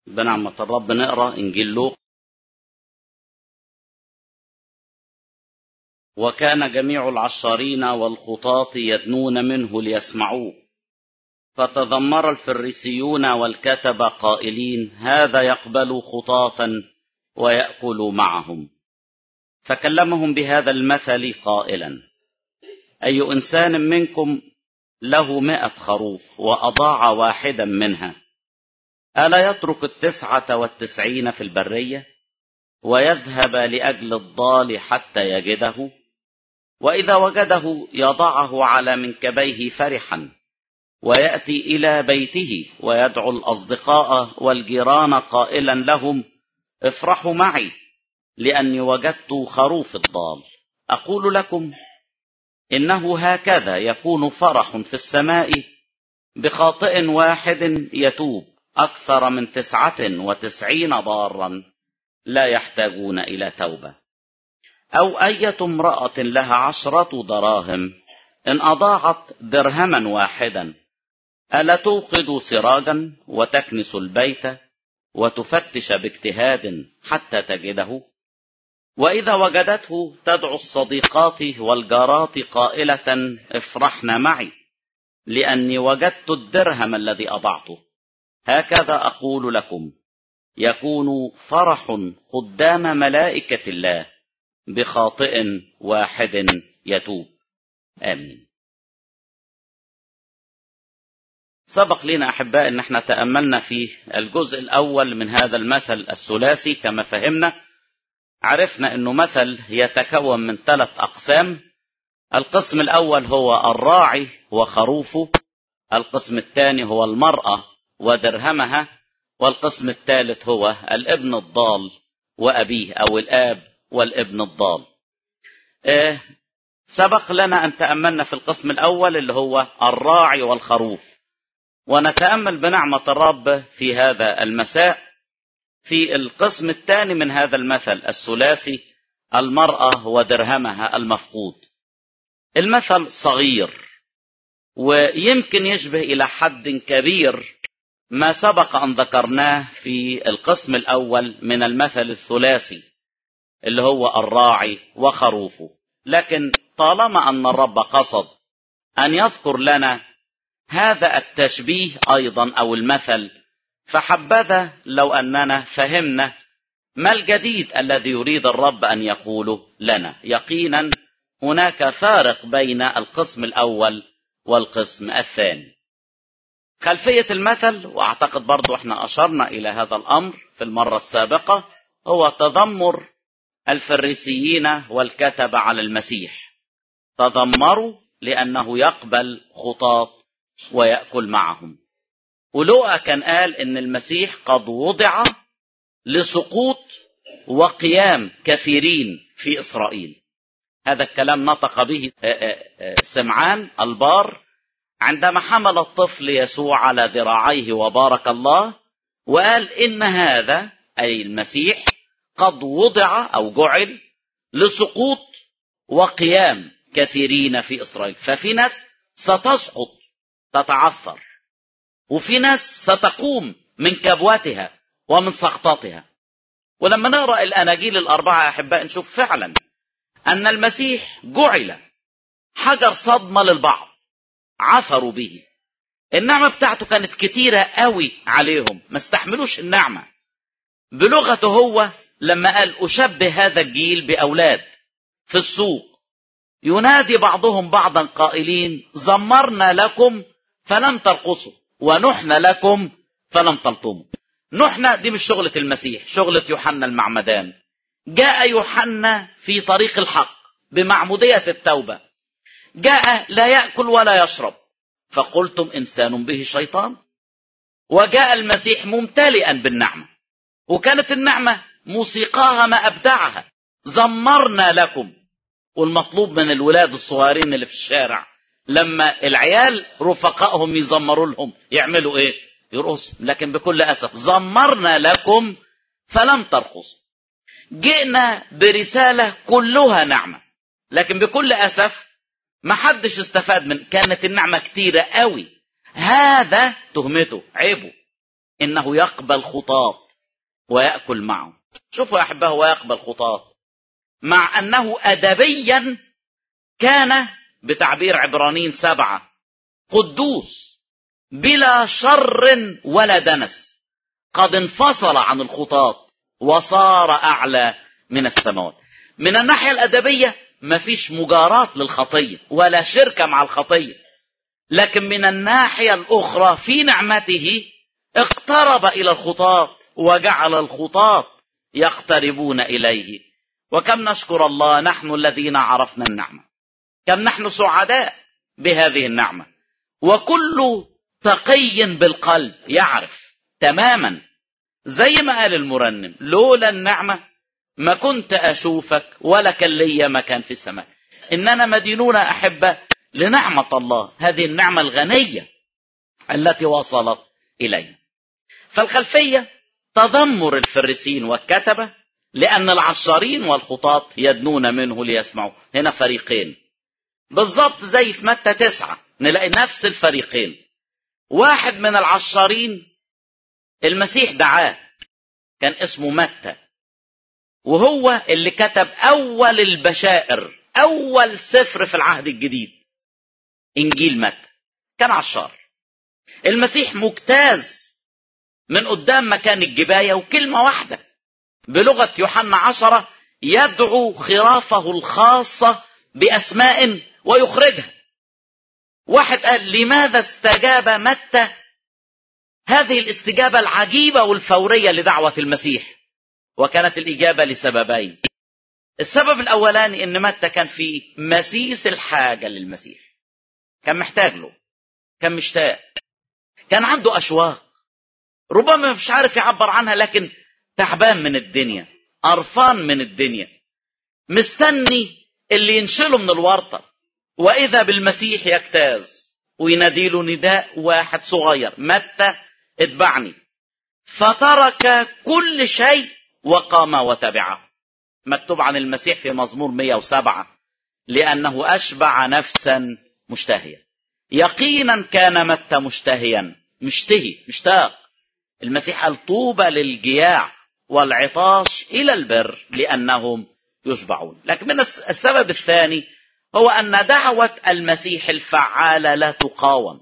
بنعمة الرب نقرا انجيل لوق وكان جميع العشارين والخطاة يدنون منه ليسمعوه فتذمر الفريسيون والكتب قائلين هذا يقبل خطاة ويأكل معهم فكلمهم بهذا المثل قائلا أي إنسان منكم له مئة خروف وأضاع واحدا منها ألا يترك التسعة والتسعين في البرية ويذهب لأجل الضال حتى يجده وإذا وجده يضعه على منكبيه فرحا ويأتي إلى بيته ويدعو الأصدقاء والجيران قائلا لهم افرحوا معي لأني وجدت خروف الضال أقول لكم إنه هكذا يكون فرح في السماء بخاطئ واحد يتوب أكثر من تسعة وتسعين ضارا لا يحتاجون إلى توبة أو أية امرأة لها عشرة دراهم إن أضاعت درهما واحدا ألا توقد سراجا وتكنس البيت وتفتش باجتهاد حتى تجده وإذا وجدته تدعو الصديقات والجارات قائلة افرحن معي لأني وجدت الدرهم الذي أضعته هكذا أقول لكم يكون فرح قدام ملائكة الله بخاطئ واحد يتوب آمين سبق لنا أحباء أن احنا تأملنا في الجزء الأول من هذا المثل الثلاثي كما فهمنا عرفنا أنه مثل يتكون من ثلاث أقسام القسم الأول هو الراعي وخروفه القسم الثاني هو المرأة ودرهمها والقسم الثالث هو الابن الضال وأبيه أو الآب والابن الضال آه سبق لنا أن تأملنا في القسم الأول اللي هو الراعي والخروف ونتأمل بنعمة الرب في هذا المساء في القسم الثاني من هذا المثل الثلاثي المرأة ودرهمها المفقود المثل صغير ويمكن يشبه إلى حد كبير ما سبق أن ذكرناه في القسم الأول من المثل الثلاثي اللي هو الراعي وخروفه لكن طالما أن الرب قصد أن يذكر لنا هذا التشبيه أيضا أو المثل فحبذا لو أننا فهمنا ما الجديد الذي يريد الرب أن يقوله لنا يقينا هناك فارق بين القسم الأول والقسم الثاني خلفية المثل وأعتقد برضو احنا أشرنا إلى هذا الأمر في المرة السابقة هو تذمر الفريسيين والكتب على المسيح تذمروا لأنه يقبل خطاة ويأكل معهم ولوقا كان قال إن المسيح قد وضع لسقوط وقيام كثيرين في إسرائيل هذا الكلام نطق به سمعان البار عندما حمل الطفل يسوع على ذراعيه وبارك الله وقال إن هذا أي المسيح قد وضع أو جعل لسقوط وقيام كثيرين في إسرائيل ففي ناس ستسقط تتعثر وفي ناس ستقوم من كبوتها ومن سقطاتها ولما نقرأ الأناجيل الأربعة يا أحباء نشوف فعلا أن المسيح جعل حجر صدمة للبعض عثروا به النعمة بتاعته كانت كتيرة قوي عليهم ما استحملوش النعمة بلغته هو لما قال أشبه هذا الجيل بأولاد في السوق ينادي بعضهم بعضا قائلين زمرنا لكم فلم ترقصوا ونحن لكم فلم تلطموا نحن دي مش شغلة المسيح شغلة يوحنا المعمدان جاء يوحنا في طريق الحق بمعمودية التوبة جاء لا يأكل ولا يشرب فقلتم إنسان به شيطان وجاء المسيح ممتلئا بالنعمة وكانت النعمة موسيقاها ما أبدعها زمرنا لكم والمطلوب من الولاد الصغيرين اللي في الشارع لما العيال رفقائهم يزمروا لهم يعملوا ايه يرقصوا لكن بكل اسف زمرنا لكم فلم ترقصوا جئنا برسالة كلها نعمة لكن بكل اسف ما حدش استفاد من كانت النعمة كتيرة قوي هذا تهمته عيبه إنه يقبل خطاة ويأكل معه شوفوا يا أحبه هو يقبل خطاة مع أنه أدبيا كان بتعبير عبرانيين سبعة قدوس بلا شر ولا دنس قد انفصل عن الخطاة وصار أعلى من السماوات من الناحية الأدبية مفيش مجاراة للخطية ولا شركة مع الخطية لكن من الناحية الأخرى في نعمته اقترب إلى الخطاة وجعل الخطاة يقتربون إليه وكم نشكر الله نحن الذين عرفنا النعمة كم نحن سعداء بهذه النعمة وكل تقي بالقلب يعرف تماما زي ما قال المرنم لولا النعمة ما كنت أشوفك ولا كان لي مكان في السماء إننا مدينون أحبة لنعمة الله هذه النعمة الغنية التي وصلت إلينا فالخلفية تذمر الفريسين والكتبة لأن العشارين والخطاة يدنون منه ليسمعوا هنا فريقين بالضبط زي في متى تسعة نلاقي نفس الفريقين واحد من العشارين المسيح دعاه كان اسمه متى وهو اللي كتب أول البشائر أول سفر في العهد الجديد إنجيل متى كان عشار المسيح مجتاز من قدام مكان الجباية وكلمة واحدة بلغة يوحنا عشرة يدعو خرافه الخاصة بأسماء ويخرجها واحد قال لماذا استجاب متى هذه الاستجابة العجيبة والفورية لدعوة المسيح وكانت الإجابة لسببين السبب الأولاني إن متى كان في مسيس الحاجة للمسيح كان محتاج له كان مشتاق كان عنده أشواق ربما مش عارف يعبر عنها لكن تعبان من الدنيا قرفان من الدنيا مستني اللي ينشله من الورطة وإذا بالمسيح يجتاز ويناديله نداء واحد صغير متى اتبعني فترك كل شيء وقام وتبعه مكتوب عن المسيح في مزمور 107 لأنه أشبع نفسا مشتهية يقينا كان متى مشتهيا مشتهي مشتاق المسيح قال طوبى للجياع والعطاش إلى البر لأنهم يشبعون لكن من السبب الثاني هو أن دعوة المسيح الفعالة لا تقاوم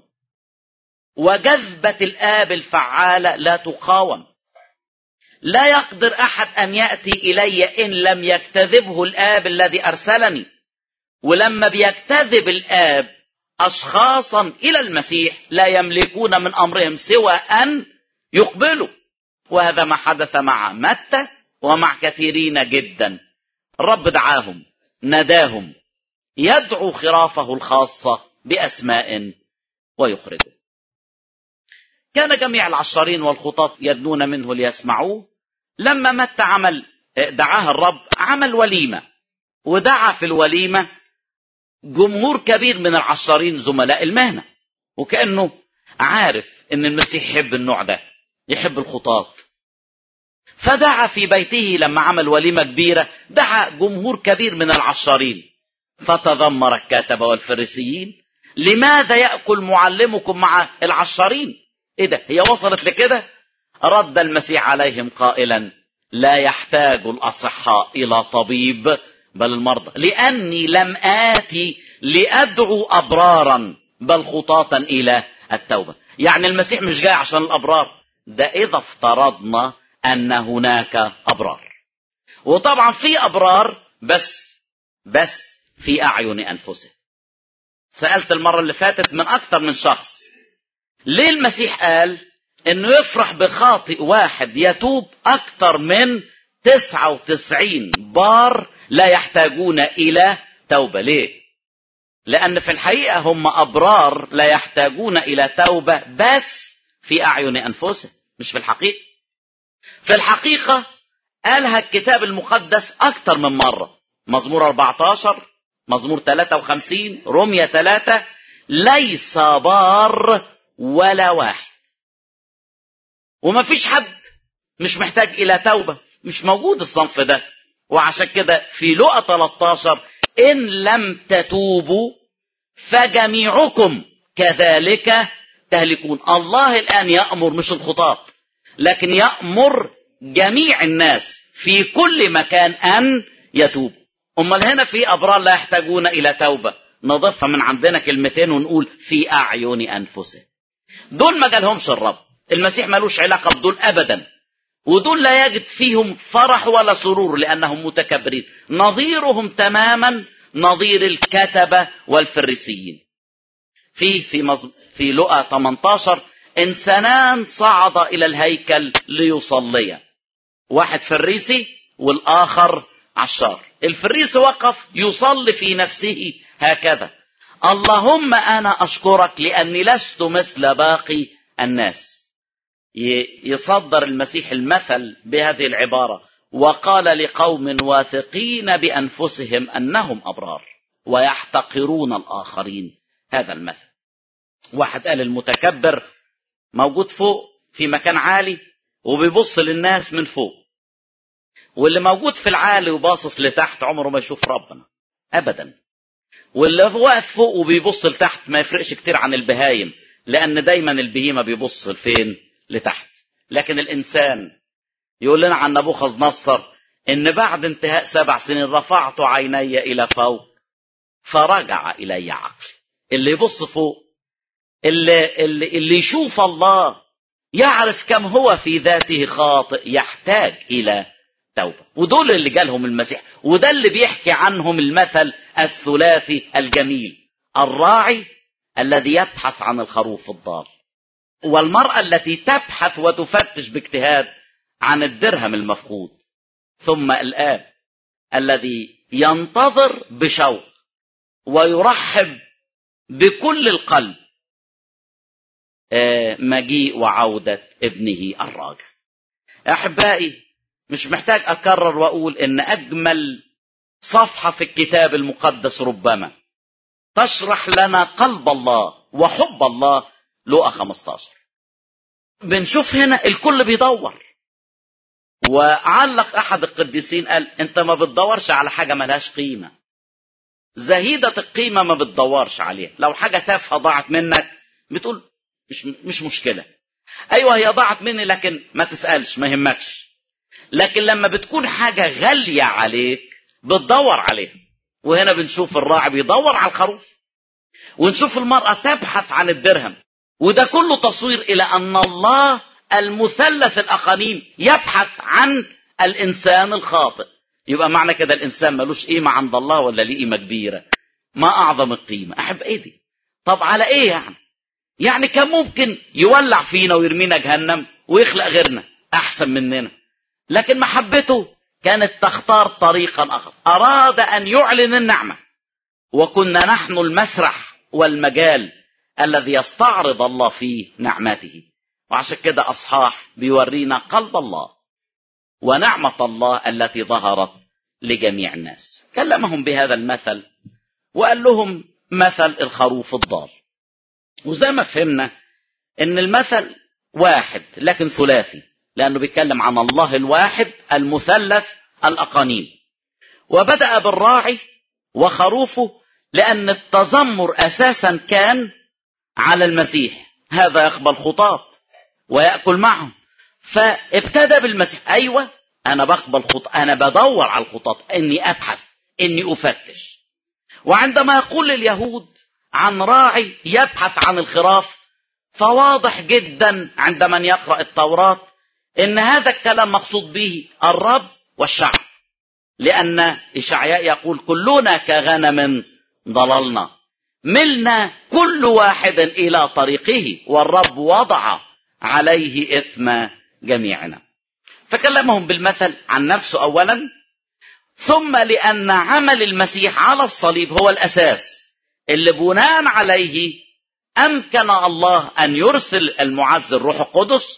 وجذبة الآب الفعالة لا تقاوم لا يقدر أحد أن يأتي إلي إن لم يكتذبه الآب الذي أرسلني ولما بيكتذب الآب أشخاصا إلى المسيح لا يملكون من أمرهم سوى أن يقبلوا وهذا ما حدث مع متى ومع كثيرين جدا الرب دعاهم ناداهم يدعو خرافه الخاصة بأسماء ويخرجه كان جميع العشارين والخطاة يدنون منه ليسمعوه لما متى عمل دعاه الرب عمل وليمة ودعا في الوليمة جمهور كبير من العشارين زملاء المهنة وكأنه عارف ان المسيح يحب النوع ده يحب الخطاة فدعا في بيته لما عمل وليمة كبيرة دعا جمهور كبير من العشارين فتذمر الكاتبة والفريسيين لماذا يأكل معلمكم مع العشارين ايه ده هي وصلت لكده رد المسيح عليهم قائلا لا يحتاج الأصحاء إلى طبيب بل المرضى لأني لم آتي لأدعو أبرارا بل خطاة إلى التوبة يعني المسيح مش جاي عشان الأبرار ده إذا افترضنا أن هناك أبرار وطبعا في أبرار بس بس في أعين أنفسهم سألت المرة اللي فاتت من أكثر من شخص ليه المسيح قال انه يفرح بخاطئ واحد يتوب اكتر من 99 بار لا يحتاجون الى توبة ليه لان في الحقيقة هم ابرار لا يحتاجون الى توبة بس في اعين انفسهم مش في الحقيقة في الحقيقة قالها الكتاب المقدس اكتر من مرة مزمور 14 مزمور 53 رمية 3 ليس بار ولا واحد وما فيش حد مش محتاج الى توبة مش موجود الصنف ده وعشان كده في لقى 13 ان لم تتوبوا فجميعكم كذلك تهلكون الله الان يأمر مش الخطاة لكن يأمر جميع الناس في كل مكان أن يتوب أمال هنا في أبرار لا يحتاجون إلى توبة نضيفها من عندنا كلمتين ونقول في أعين أنفسهم دول ما جالهمش الرب المسيح ملوش علاقة بدول أبدا ودول لا يجد فيهم فرح ولا سرور لأنهم متكبرين نظيرهم تماما نظير الكتبة والفريسيين في في مز... في لقا 18 انسانان صعد الى الهيكل ليصليا واحد فريسي والاخر عشار الفريسي وقف يصلي في نفسه هكذا اللهم انا اشكرك لاني لست مثل باقي الناس يصدر المسيح المثل بهذه العباره وقال لقوم واثقين بانفسهم انهم ابرار ويحتقرون الاخرين هذا المثل واحد قال المتكبر موجود فوق في مكان عالي وبيبص للناس من فوق واللي موجود في العالي وباصص لتحت عمره ما يشوف ربنا ابدا واللي واقف فوق وبيبص لتحت ما يفرقش كتير عن البهايم لان دايما البهيمه بيبص لفين لتحت لكن الانسان يقول لنا عن نبوخذ نصر ان بعد انتهاء سبع سنين رفعت عيني الى فوق فرجع الي عقلي اللي يبص فوق اللي, اللي, اللي يشوف الله يعرف كم هو في ذاته خاطئ يحتاج الى توبه ودول اللي جالهم المسيح وده اللي بيحكي عنهم المثل الثلاثي الجميل الراعي الذي يبحث عن الخروف الضال والمراه التي تبحث وتفتش باجتهاد عن الدرهم المفقود ثم الاب الذي ينتظر بشوق ويرحب بكل القلب مجيء وعودة ابنه الراجع أحبائي مش محتاج أكرر وأقول إن أجمل صفحة في الكتاب المقدس ربما تشرح لنا قلب الله وحب الله لقى 15 بنشوف هنا الكل بيدور وعلق أحد القديسين قال أنت ما بتدورش على حاجة ملهاش قيمة زهيدة القيمة ما بتدورش عليها لو حاجة تافهة ضاعت منك بتقول مش مش مشكلة أيوة هي ضاعت مني لكن ما تسألش ما يهمكش لكن لما بتكون حاجة غالية عليك بتدور عليها وهنا بنشوف الراعي بيدور على الخروف ونشوف المرأة تبحث عن الدرهم وده كله تصوير إلى أن الله المثلث الأقانيم يبحث عن الإنسان الخاطئ يبقى معنى كده الإنسان ملوش قيمة عند الله ولا ليه قيمة كبيرة ما أعظم القيمة أحب إيه دي طب على إيه يعني يعني كان ممكن يولع فينا ويرمينا جهنم ويخلق غيرنا أحسن مننا لكن محبته كانت تختار طريقا آخر أراد أن يعلن النعمة وكنا نحن المسرح والمجال الذي يستعرض الله فيه نعمته وعشان كده أصحاح بيورينا قلب الله ونعمة الله التي ظهرت لجميع الناس كلمهم بهذا المثل وقال لهم مثل الخروف الضال وزي ما فهمنا ان المثل واحد لكن ثلاثي لانه بيتكلم عن الله الواحد المثلث الاقانيم وبدا بالراعي وخروفه لان التذمر اساسا كان على المسيح هذا يقبل خطاة ويأكل معهم فابتدى بالمسيح أيوة أنا بقبل خطاة أنا بدور على الخطاة إني أبحث إني أفتش وعندما يقول اليهود عن راعي يبحث عن الخراف فواضح جدا عند من يقرأ التوراة إن هذا الكلام مقصود به الرب والشعب لأن إشعياء يقول كلنا كغنم ضللنا ملنا كل واحد إلى طريقه والرب وضع عليه إثم جميعنا فكلمهم بالمثل عن نفسه أولا ثم لأن عمل المسيح على الصليب هو الأساس اللي بناء عليه أمكن الله أن يرسل المعز الروح القدس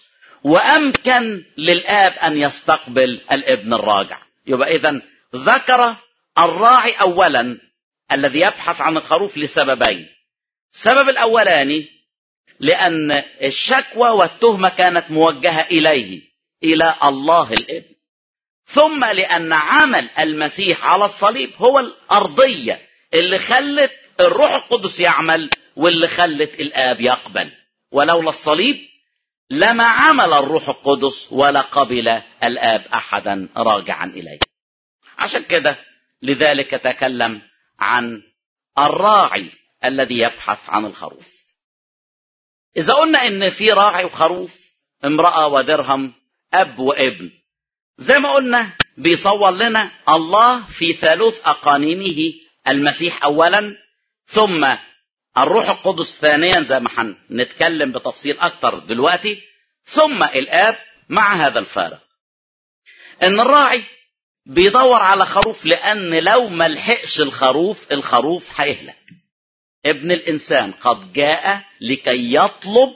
وأمكن للآب أن يستقبل الابن الراجع يبقى إذا ذكر الراعي أولا الذي يبحث عن الخروف لسببين السبب الأولاني لأن الشكوى والتهمة كانت موجهة إليه إلى الله الابن ثم لأن عمل المسيح على الصليب هو الأرضية اللي خلت الروح القدس يعمل واللي خلت الآب يقبل ولولا الصليب لما عمل الروح القدس ولا قبل الآب أحدا راجعا إليه عشان كده لذلك تكلم عن الراعي الذي يبحث عن الخروف إذا قلنا إن في راعي وخروف امرأة ودرهم أب وابن زي ما قلنا بيصور لنا الله في ثالوث أقانيمه المسيح أولا ثم الروح القدس ثانيا زي ما هنتكلم بتفصيل أكتر دلوقتي ثم الآب مع هذا الفارق إن الراعي بيدور على خروف لأن لو ما لحقش الخروف الخروف هيهلك ابن الإنسان قد جاء لكي يطلب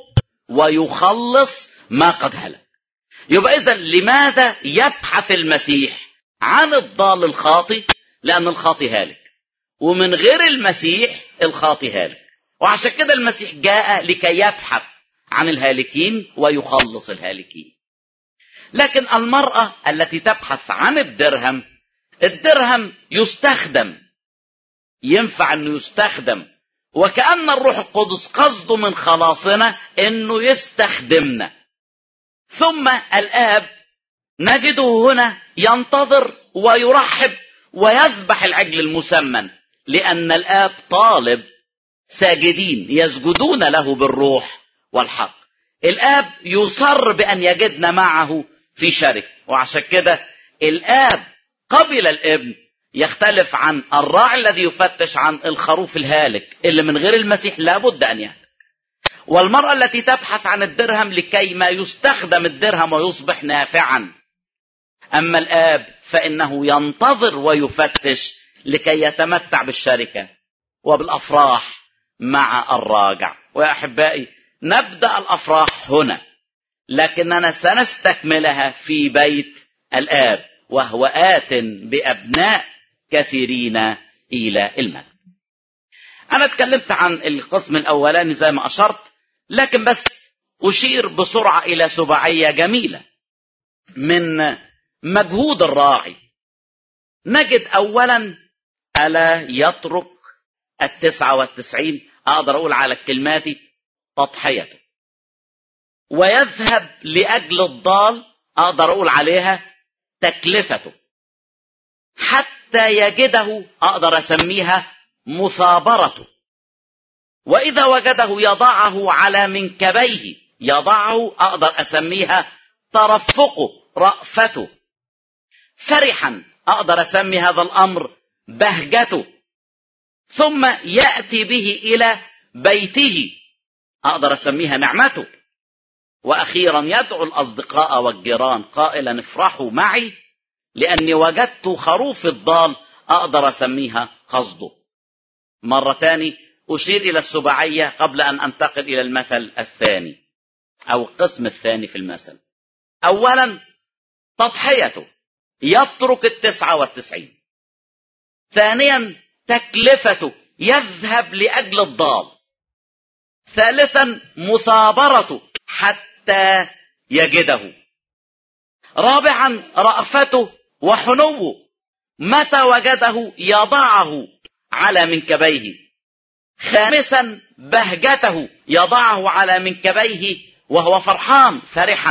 ويخلص ما قد هلك يبقى إذا لماذا يبحث المسيح عن الضال الخاطي لأن الخاطي هالك ومن غير المسيح الخاطي هالك وعشان كده المسيح جاء لكي يبحث عن الهالكين ويخلص الهالكين لكن المرأة التي تبحث عن الدرهم الدرهم يستخدم ينفع انه يستخدم وكأن الروح القدس قصده من خلاصنا انه يستخدمنا ثم الاب نجده هنا ينتظر ويرحب ويذبح العجل المسمن لان الاب طالب ساجدين يسجدون له بالروح والحق الاب يصر بان يجدنا معه في شركه وعشان كده الاب قبل الابن يختلف عن الراعي الذي يفتش عن الخروف الهالك اللي من غير المسيح لابد ان يهلك والمرأة التي تبحث عن الدرهم لكي ما يستخدم الدرهم ويصبح نافعا أما الآب فإنه ينتظر ويفتش لكي يتمتع بالشركة وبالأفراح مع الراجع ويا أحبائي نبدأ الأفراح هنا لكننا سنستكملها في بيت الآب وهو آت بأبناء كثيرين إلى المجد أنا اتكلمت عن القسم الأولاني زي ما أشرت لكن بس أشير بسرعة إلى سباعية جميلة من مجهود الراعي نجد أولا ألا يترك التسعة والتسعين أقدر أقول على الكلمات تضحيته ويذهب لأجل الضال أقدر أقول عليها تكلفته حتى يجده أقدر أسميها مثابرته وإذا وجده يضعه على منكبيه يضعه أقدر أسميها ترفقه رأفته فرحا أقدر أسمي هذا الأمر بهجته ثم يأتي به إلى بيته أقدر أسميها نعمته وأخيرا يدعو الأصدقاء والجيران قائلا افرحوا معي لأني وجدت خروف الضال أقدر أسميها قصده مرة تاني أشير إلى السباعية قبل أن أنتقل إلى المثل الثاني أو القسم الثاني في المثل أولا تضحيته يترك التسعة والتسعين ثانيا تكلفته يذهب لأجل الضال ثالثا مثابرته حتى يجده رابعا رأفته وحنوه متى وجده يضعه على منكبيه خامسا بهجته يضعه على منكبيه وهو فرحان فرحا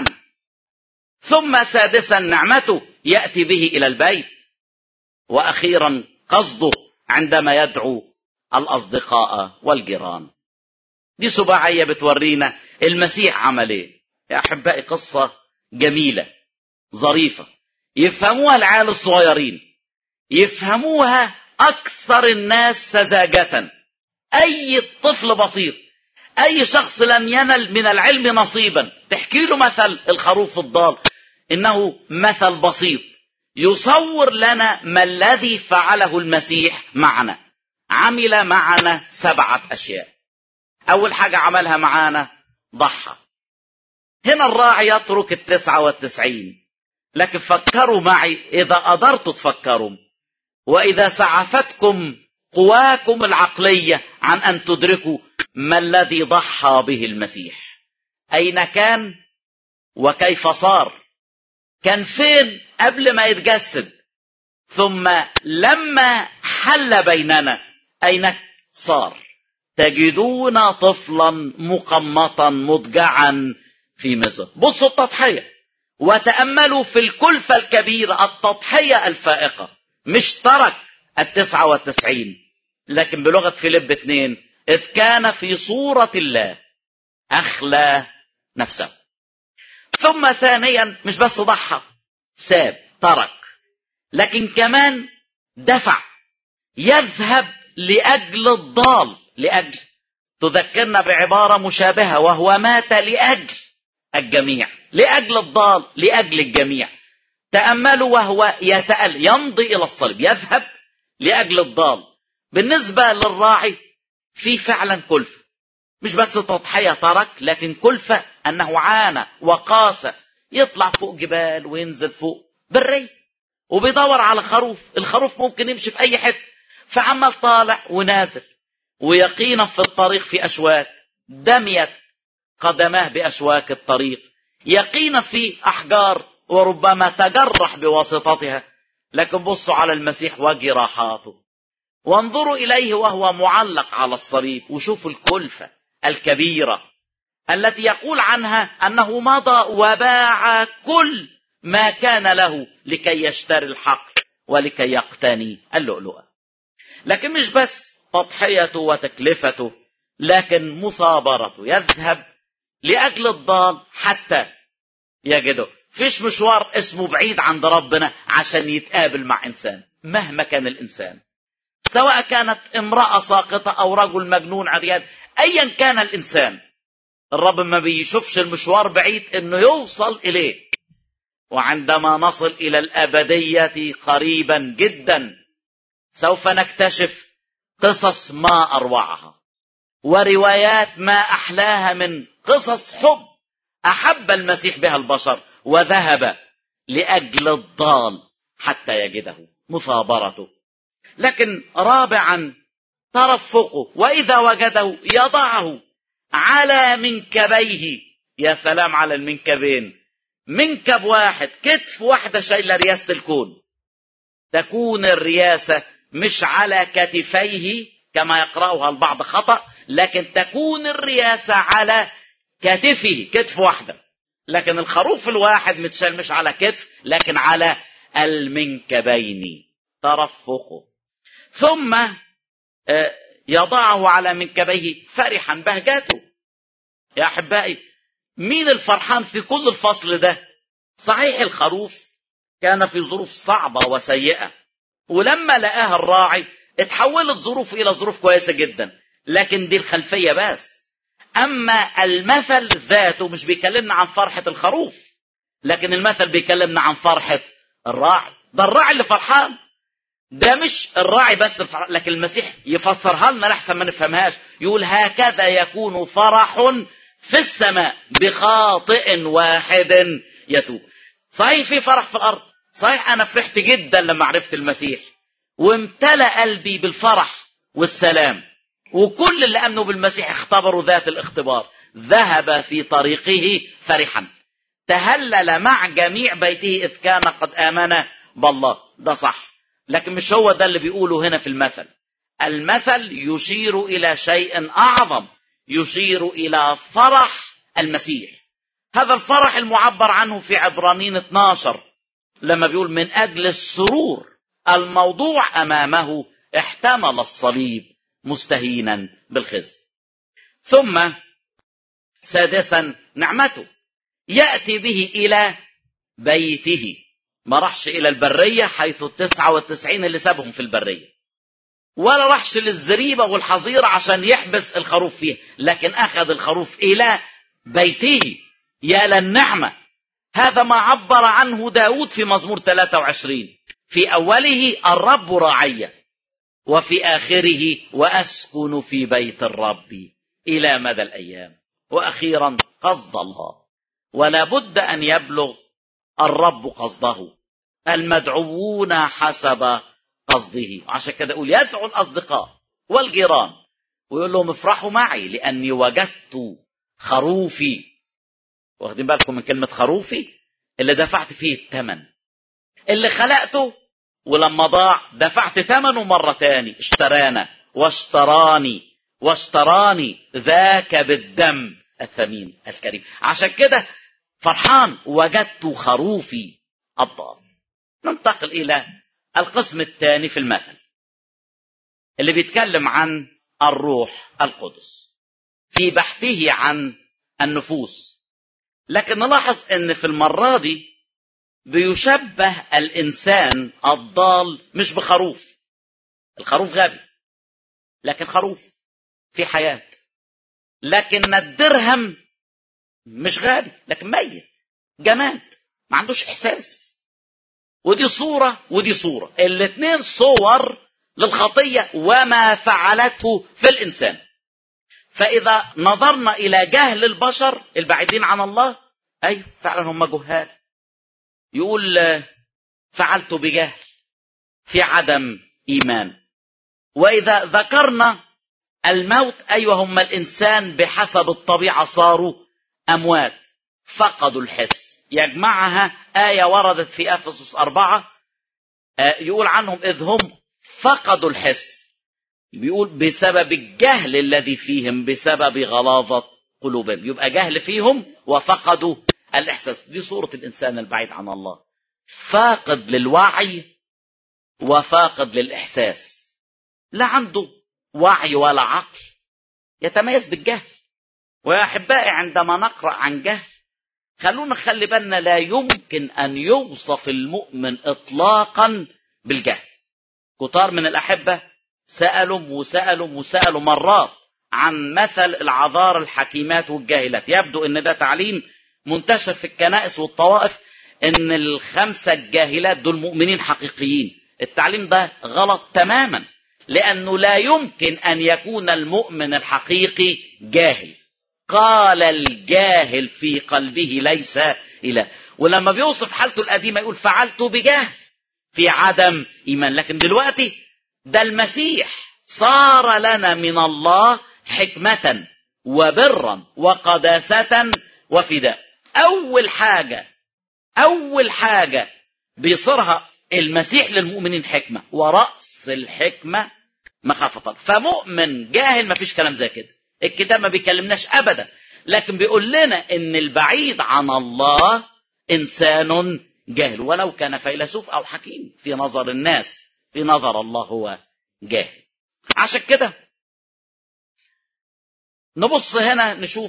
ثم سادسا نعمته يأتي به إلى البيت وأخيرا قصده عندما يدعو الأصدقاء والجيران دي سباعية بتورينا المسيح عمل ايه يا أحبائي قصة جميلة ظريفة يفهموها العيال الصغيرين يفهموها أكثر الناس سذاجة أي طفل بسيط أي شخص لم ينل من العلم نصيبا تحكي له مثل الخروف الضال إنه مثل بسيط يصور لنا ما الذي فعله المسيح معنا عمل معنا سبعة أشياء أول حاجة عملها معانا ضحى هنا الراعي يترك التسعة والتسعين لكن فكروا معي إذا قدرتوا تفكروا وإذا سعفتكم قواكم العقلية عن أن تدركوا ما الذي ضحى به المسيح أين كان وكيف صار كان فين قبل ما يتجسد ثم لما حل بيننا أين صار تجدون طفلا مقمطا مضجعا في مصر بصوا التضحية وتأملوا في الكلفة الكبيرة التضحية الفائقة مش ترك التسعة والتسعين لكن بلغة فيليب اتنين إذ كان في صورة الله أخلى نفسه ثم ثانيا مش بس ضحى ساب ترك لكن كمان دفع يذهب لأجل الضال لأجل تذكرنا بعبارة مشابهة وهو مات لأجل الجميع لأجل الضال لأجل الجميع تأملوا وهو يتأل يمضي إلى الصليب يذهب لأجل الضال بالنسبة للراعي في فعلا كلفة مش بس تضحية ترك لكن كلفة أنه عانى وقاس يطلع فوق جبال وينزل فوق بري وبيدور على خروف الخروف ممكن يمشي في أي حتة فعمال طالع ونازل ويقينا في الطريق في أشواك دميت قدماه بأشواك الطريق يقينا في أحجار وربما تجرح بواسطتها لكن بصوا على المسيح وجراحاته وانظروا إليه وهو معلق على الصليب وشوفوا الكلفة الكبيرة التي يقول عنها أنه مضى وباع كل ما كان له لكي يشتري الحق ولكي يقتني اللؤلؤة لكن مش بس تضحيته وتكلفته لكن مصابرته يذهب لأجل الضال حتى يجده فيش مشوار اسمه بعيد عند ربنا عشان يتقابل مع إنسان مهما كان الإنسان سواء كانت امرأة ساقطة أو رجل مجنون عريان أيا كان الإنسان الرب ما بيشوفش المشوار بعيد إنه يوصل إليه وعندما نصل إلى الأبدية قريبا جدا سوف نكتشف قصص ما أروعها وروايات ما أحلاها من قصص حب أحب المسيح بها البشر وذهب لأجل الضال حتى يجده مثابرته لكن رابعا ترفقه وإذا وجده يضعه على منكبيه يا سلام على المنكبين منكب واحد كتف واحدة شايلة رياسة الكون تكون الرياسة مش على كتفيه كما يقرأها البعض خطأ لكن تكون الرياسة على كتفه كتف واحدة لكن الخروف الواحد متشال مش على كتف لكن على المنكبين ترفقه ثم يضعه على منكبيه فرحا بهجته يا احبائي مين الفرحان في كل الفصل ده صحيح الخروف كان في ظروف صعبه وسيئه ولما لقاها الراعي اتحولت ظروف الى ظروف كويسه جدا لكن دي الخلفيه بس اما المثل ذاته مش بيكلمنا عن فرحه الخروف لكن المثل بيكلمنا عن فرحه الراعي ده الراعي اللي فرحان ده مش الراعي بس الفرح لكن المسيح يفسرها لنا لحسن ما نفهمهاش يقول هكذا يكون فرح في السماء بخاطئ واحد يتوب صحيح في فرح في الارض صحيح انا فرحت جدا لما عرفت المسيح وامتلأ قلبي بالفرح والسلام وكل اللي امنوا بالمسيح اختبروا ذات الاختبار ذهب في طريقه فرحا تهلل مع جميع بيته اذ كان قد امن بالله ده صح لكن مش هو ده اللي بيقوله هنا في المثل المثل يشير الى شيء اعظم يشير الى فرح المسيح هذا الفرح المعبر عنه في عبرانين 12 لما بيقول من اجل السرور الموضوع امامه احتمل الصليب مستهينا بالخزي ثم سادسا نعمته ياتي به الى بيته ما راحش الى البريه حيث التسعه والتسعين اللي سابهم في البريه ولا راحش للزريبه والحظيره عشان يحبس الخروف فيها لكن اخذ الخروف الى بيته يا للنعمه هذا ما عبر عنه داود في مزمور 23 في اوله الرب راعيه وفي اخره واسكن في بيت الرب الى مدى الايام واخيرا قصد الله ولا بد ان يبلغ الرب قصده المدعوون حسب قصده عشان كده يقول يدعو الاصدقاء والجيران ويقول لهم افرحوا معي لاني وجدت خروفي واخدين بالكم من كلمه خروفي اللي دفعت فيه الثمن اللي خلقته ولما ضاع دفعت ثمنه مرة تاني اشترانا واشتراني واشتراني ذاك بالدم الثمين الكريم عشان كده فرحان وجدت خروفي الضال ننتقل إلى القسم الثاني في المثل اللي بيتكلم عن الروح القدس في بحثه عن النفوس لكن نلاحظ ان في المرة دي بيشبه الانسان الضال مش بخروف الخروف غبي لكن خروف في حياة لكن الدرهم مش غبي لكن ميت جماد ما عندوش احساس ودي صورة ودي صورة الاتنين صور للخطية وما فعلته في الإنسان فإذا نظرنا إلى جهل البشر البعيدين عن الله أي فعلا هم جهال يقول فعلت بجهل في عدم إيمان وإذا ذكرنا الموت أيوة هم الإنسان بحسب الطبيعة صاروا أموات فقدوا الحس يجمعها آية وردت في أفسس أربعة يقول عنهم إذ هم فقدوا الحس بيقول بسبب الجهل الذي فيهم بسبب غلاظة قلوبهم يبقى جهل فيهم وفقدوا الإحساس دي صورة الإنسان البعيد عن الله فاقد للوعي وفاقد للإحساس لا عنده وعي ولا عقل يتميز بالجهل ويا أحبائي عندما نقرأ عن جهل خلونا نخلي بالنا لا يمكن أن يوصف المؤمن إطلاقا بالجهل كتار من الأحبة سألوا وسألوا وسألوا مرات عن مثل العذار الحكيمات والجاهلات يبدو ان ده تعليم منتشر في الكنائس والطوائف ان الخمسة الجاهلات دول مؤمنين حقيقيين التعليم ده غلط تماما لانه لا يمكن ان يكون المؤمن الحقيقي جاهل قال الجاهل في قلبه ليس اله ولما بيوصف حالته القديمه يقول فعلت بجهل في عدم ايمان لكن دلوقتي ده المسيح صار لنا من الله حكمة وبرا وقداسة وفداء أول حاجة أول حاجة بيصيرها المسيح للمؤمنين حكمة ورأس الحكمة مخافة الله فمؤمن جاهل مفيش كلام زي كده الكتاب ما بيكلمناش أبدا لكن بيقول لنا إن البعيد عن الله إنسان جاهل ولو كان فيلسوف أو حكيم في نظر الناس في نظر الله هو جاهل عشان كده نبص هنا نشوف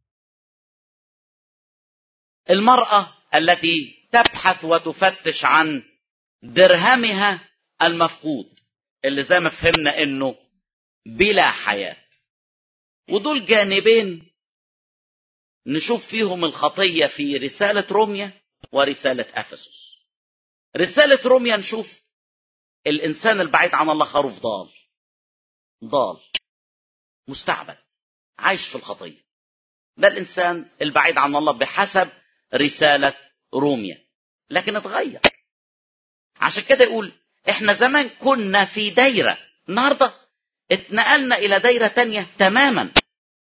المرأة التي تبحث وتفتش عن درهمها المفقود اللي زي ما فهمنا انه بلا حياة ودول جانبين نشوف فيهم الخطية في رسالة روميا ورسالة أفسس رسالة روميا نشوف الإنسان البعيد عن الله خروف ضال ضال مستعبد عايش في الخطية ده الإنسان البعيد عن الله بحسب رسالة روميا لكن اتغير عشان كده يقول احنا زمان كنا في دايرة النهاردة اتنقلنا إلى دايرة تانية تماما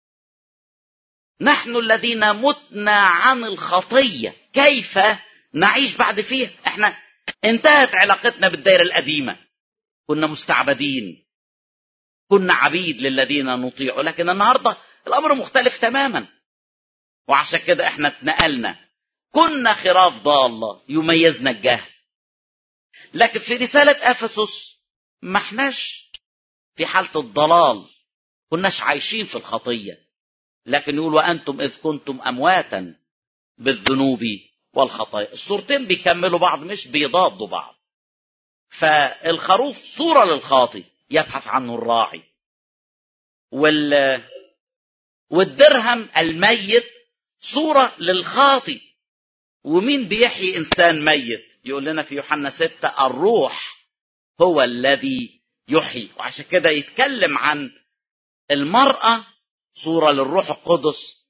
نحن الذين متنا عن الخطية كيف نعيش بعد فيها احنا انتهت علاقتنا بالدائرة القديمة كنا مستعبدين كنا عبيد للذين نطيع لكن النهاردة الأمر مختلف تماما وعشان كده احنا اتنقلنا كنا خراف ضالة يميزنا الجهل لكن في رسالة أفسس ما احناش في حالة الضلال كناش عايشين في الخطية لكن يقول وأنتم إذ كنتم أمواتا بالذنوب والخطايا الصورتين بيكملوا بعض مش بيضادوا بعض فالخروف صورة للخاطي يبحث عنه الراعي وال والدرهم الميت صورة للخاطي ومين بيحيي إنسان ميت يقول لنا في يوحنا ستة الروح هو الذي يحيي وعشان كده يتكلم عن المرأة صورة للروح القدس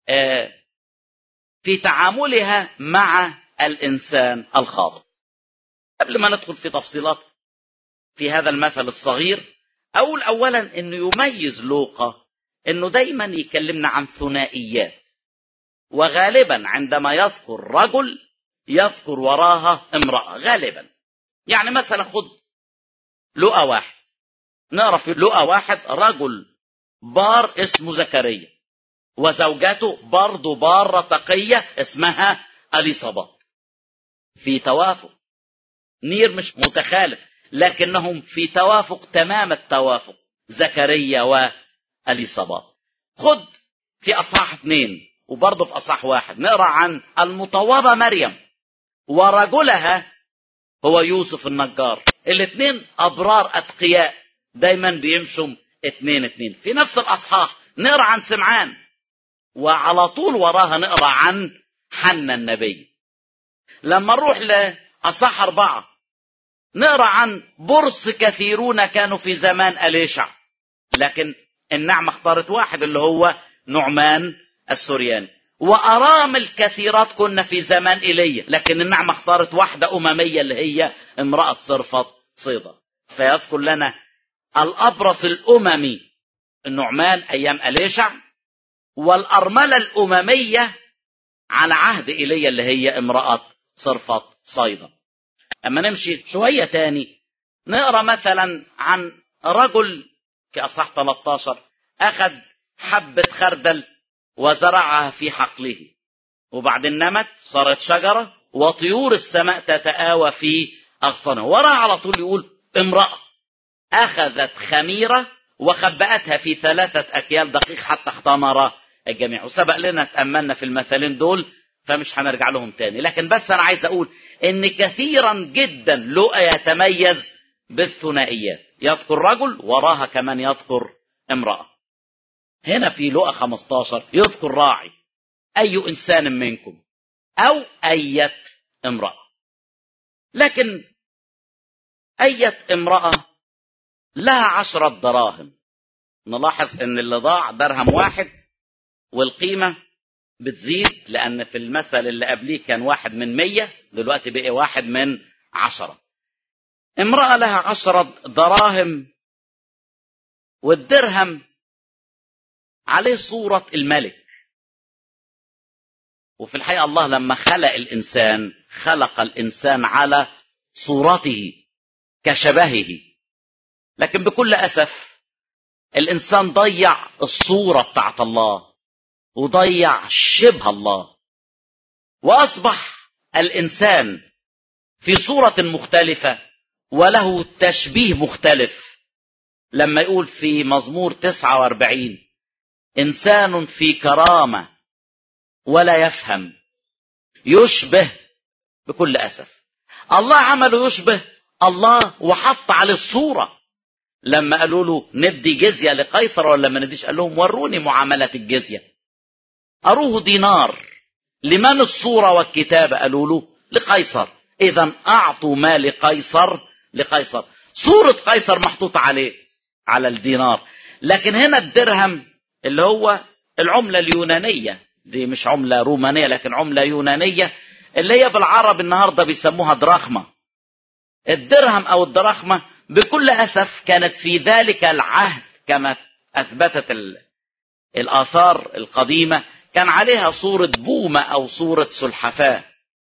في تعاملها مع الإنسان الخاطئ قبل ما ندخل في تفصيلات في هذا المثل الصغير أقول أولا أنه يميز لوقا أنه دايما يكلمنا عن ثنائيات وغالبا عندما يذكر رجل يذكر وراها امرأة غالبا يعني مثلا خد لقى واحد نقرا في لقى واحد رجل بار اسمه زكريا وزوجته برضه بارة تقية اسمها أليصابات في توافق نير مش متخالف لكنهم في توافق تمام التوافق زكريا وأليصابات خد في أصحاح اثنين وبرضه في أصحاح واحد نقرأ عن المطوبة مريم ورجلها هو يوسف النجار الاثنين أبرار أتقياء دايما بيمشوا اتنين اتنين في نفس الأصحاح نقرأ عن سمعان وعلى طول وراها نقرأ عن حنا النبي لما نروح لأصحاح أربعة نقرأ عن برص كثيرون كانوا في زمان أليشع لكن النعمة اختارت واحد اللي هو نعمان السورياني وأرامل كثيرات كنا في زمان إيليا لكن النعمة اختارت واحدة أممية اللي هي امرأة صرفة صيدا فيذكر لنا الأبرص الأممي النعمان أيام أليشع والأرملة الأممية على عهد إيليا اللي هي امرأة صرفة صيدا أما نمشي شوية تاني نقرأ مثلا عن رجل في أصح 13 أخذ حبة خردل وزرعها في حقله وبعدين نمت صارت شجرة وطيور السماء تتآوى في أغصانها وراها على طول يقول امرأة أخذت خميرة وخبأتها في ثلاثة أكيال دقيق حتى اختمر الجميع وسبق لنا تأملنا في المثالين دول فمش هنرجع لهم تاني لكن بس أنا عايز أقول إن كثيرا جدا لؤى يتميز بالثنائيات يذكر رجل وراها كمان يذكر امرأة هنا في لؤى 15 يذكر راعي أي إنسان منكم أو أية امرأة لكن أية امرأة لها عشرة دراهم نلاحظ ان اللي ضاع درهم واحد والقيمة بتزيد لأن في المثل اللي قبليه كان واحد من مية دلوقتي بقي واحد من عشرة امرأة لها عشرة دراهم والدرهم عليه صورة الملك وفي الحقيقة الله لما خلق الإنسان خلق الإنسان على صورته كشبهه لكن بكل أسف الإنسان ضيع الصورة بتاعت الله وضيع شبه الله وأصبح الإنسان في صورة مختلفة وله تشبيه مختلف لما يقول في مزمور 49 إنسان في كرامة ولا يفهم يشبه بكل أسف الله عمله يشبه الله وحط عليه الصورة لما قالوا له ندي جزية لقيصر ولا ما نديش قال لهم وروني معاملة الجزية أروه دينار لمن الصورة والكتابة قالوا له لقيصر إذا أعطوا ما لقيصر لقيصر صورة قيصر محطوطة عليه على الدينار لكن هنا الدرهم اللي هو العملة اليونانية دي مش عملة رومانية لكن عملة يونانية اللي هي بالعرب النهاردة بيسموها دراخمة الدرهم أو الدراخمة بكل أسف كانت في ذلك العهد كما أثبتت الآثار القديمة كان عليها صورة بومة أو صورة سلحفاة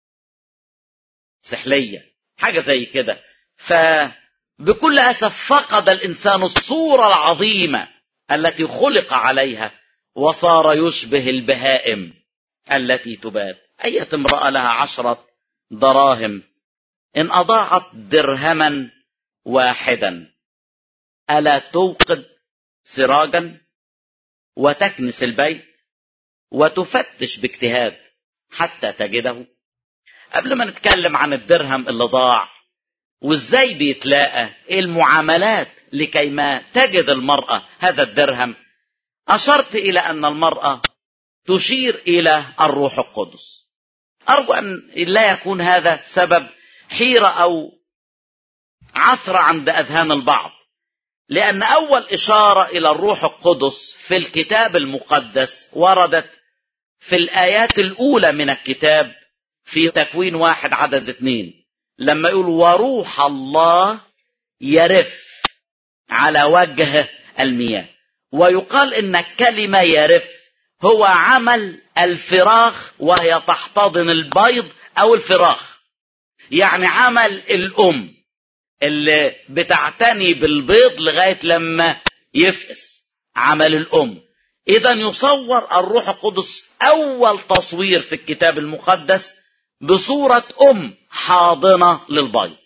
سحلية حاجة زي كده فبكل أسف فقد الإنسان الصورة العظيمة التي خلق عليها وصار يشبه البهائم التي تبات أية امرأة لها عشرة دراهم إن أضاعت درهما واحدا ألا توقد سراجا وتكنس البيت وتفتش باجتهاد حتى تجده قبل ما نتكلم عن الدرهم اللي ضاع وازاي بيتلاقى ايه المعاملات لكي ما تجد المرأة هذا الدرهم أشرت إلى أن المرأة تشير إلى الروح القدس أرجو أن لا يكون هذا سبب حيرة أو عثرة عند أذهان البعض لأن أول إشارة إلى الروح القدس في الكتاب المقدس وردت في الآيات الأولى من الكتاب في تكوين واحد عدد اثنين لما يقول وروح الله يرف على وجه المياه ويقال ان الكلمة يرف هو عمل الفراخ وهي تحتضن البيض او الفراخ يعني عمل الام اللي بتعتني بالبيض لغاية لما يفقس عمل الام اذا يصور الروح القدس اول تصوير في الكتاب المقدس بصورة ام حاضنة للبيض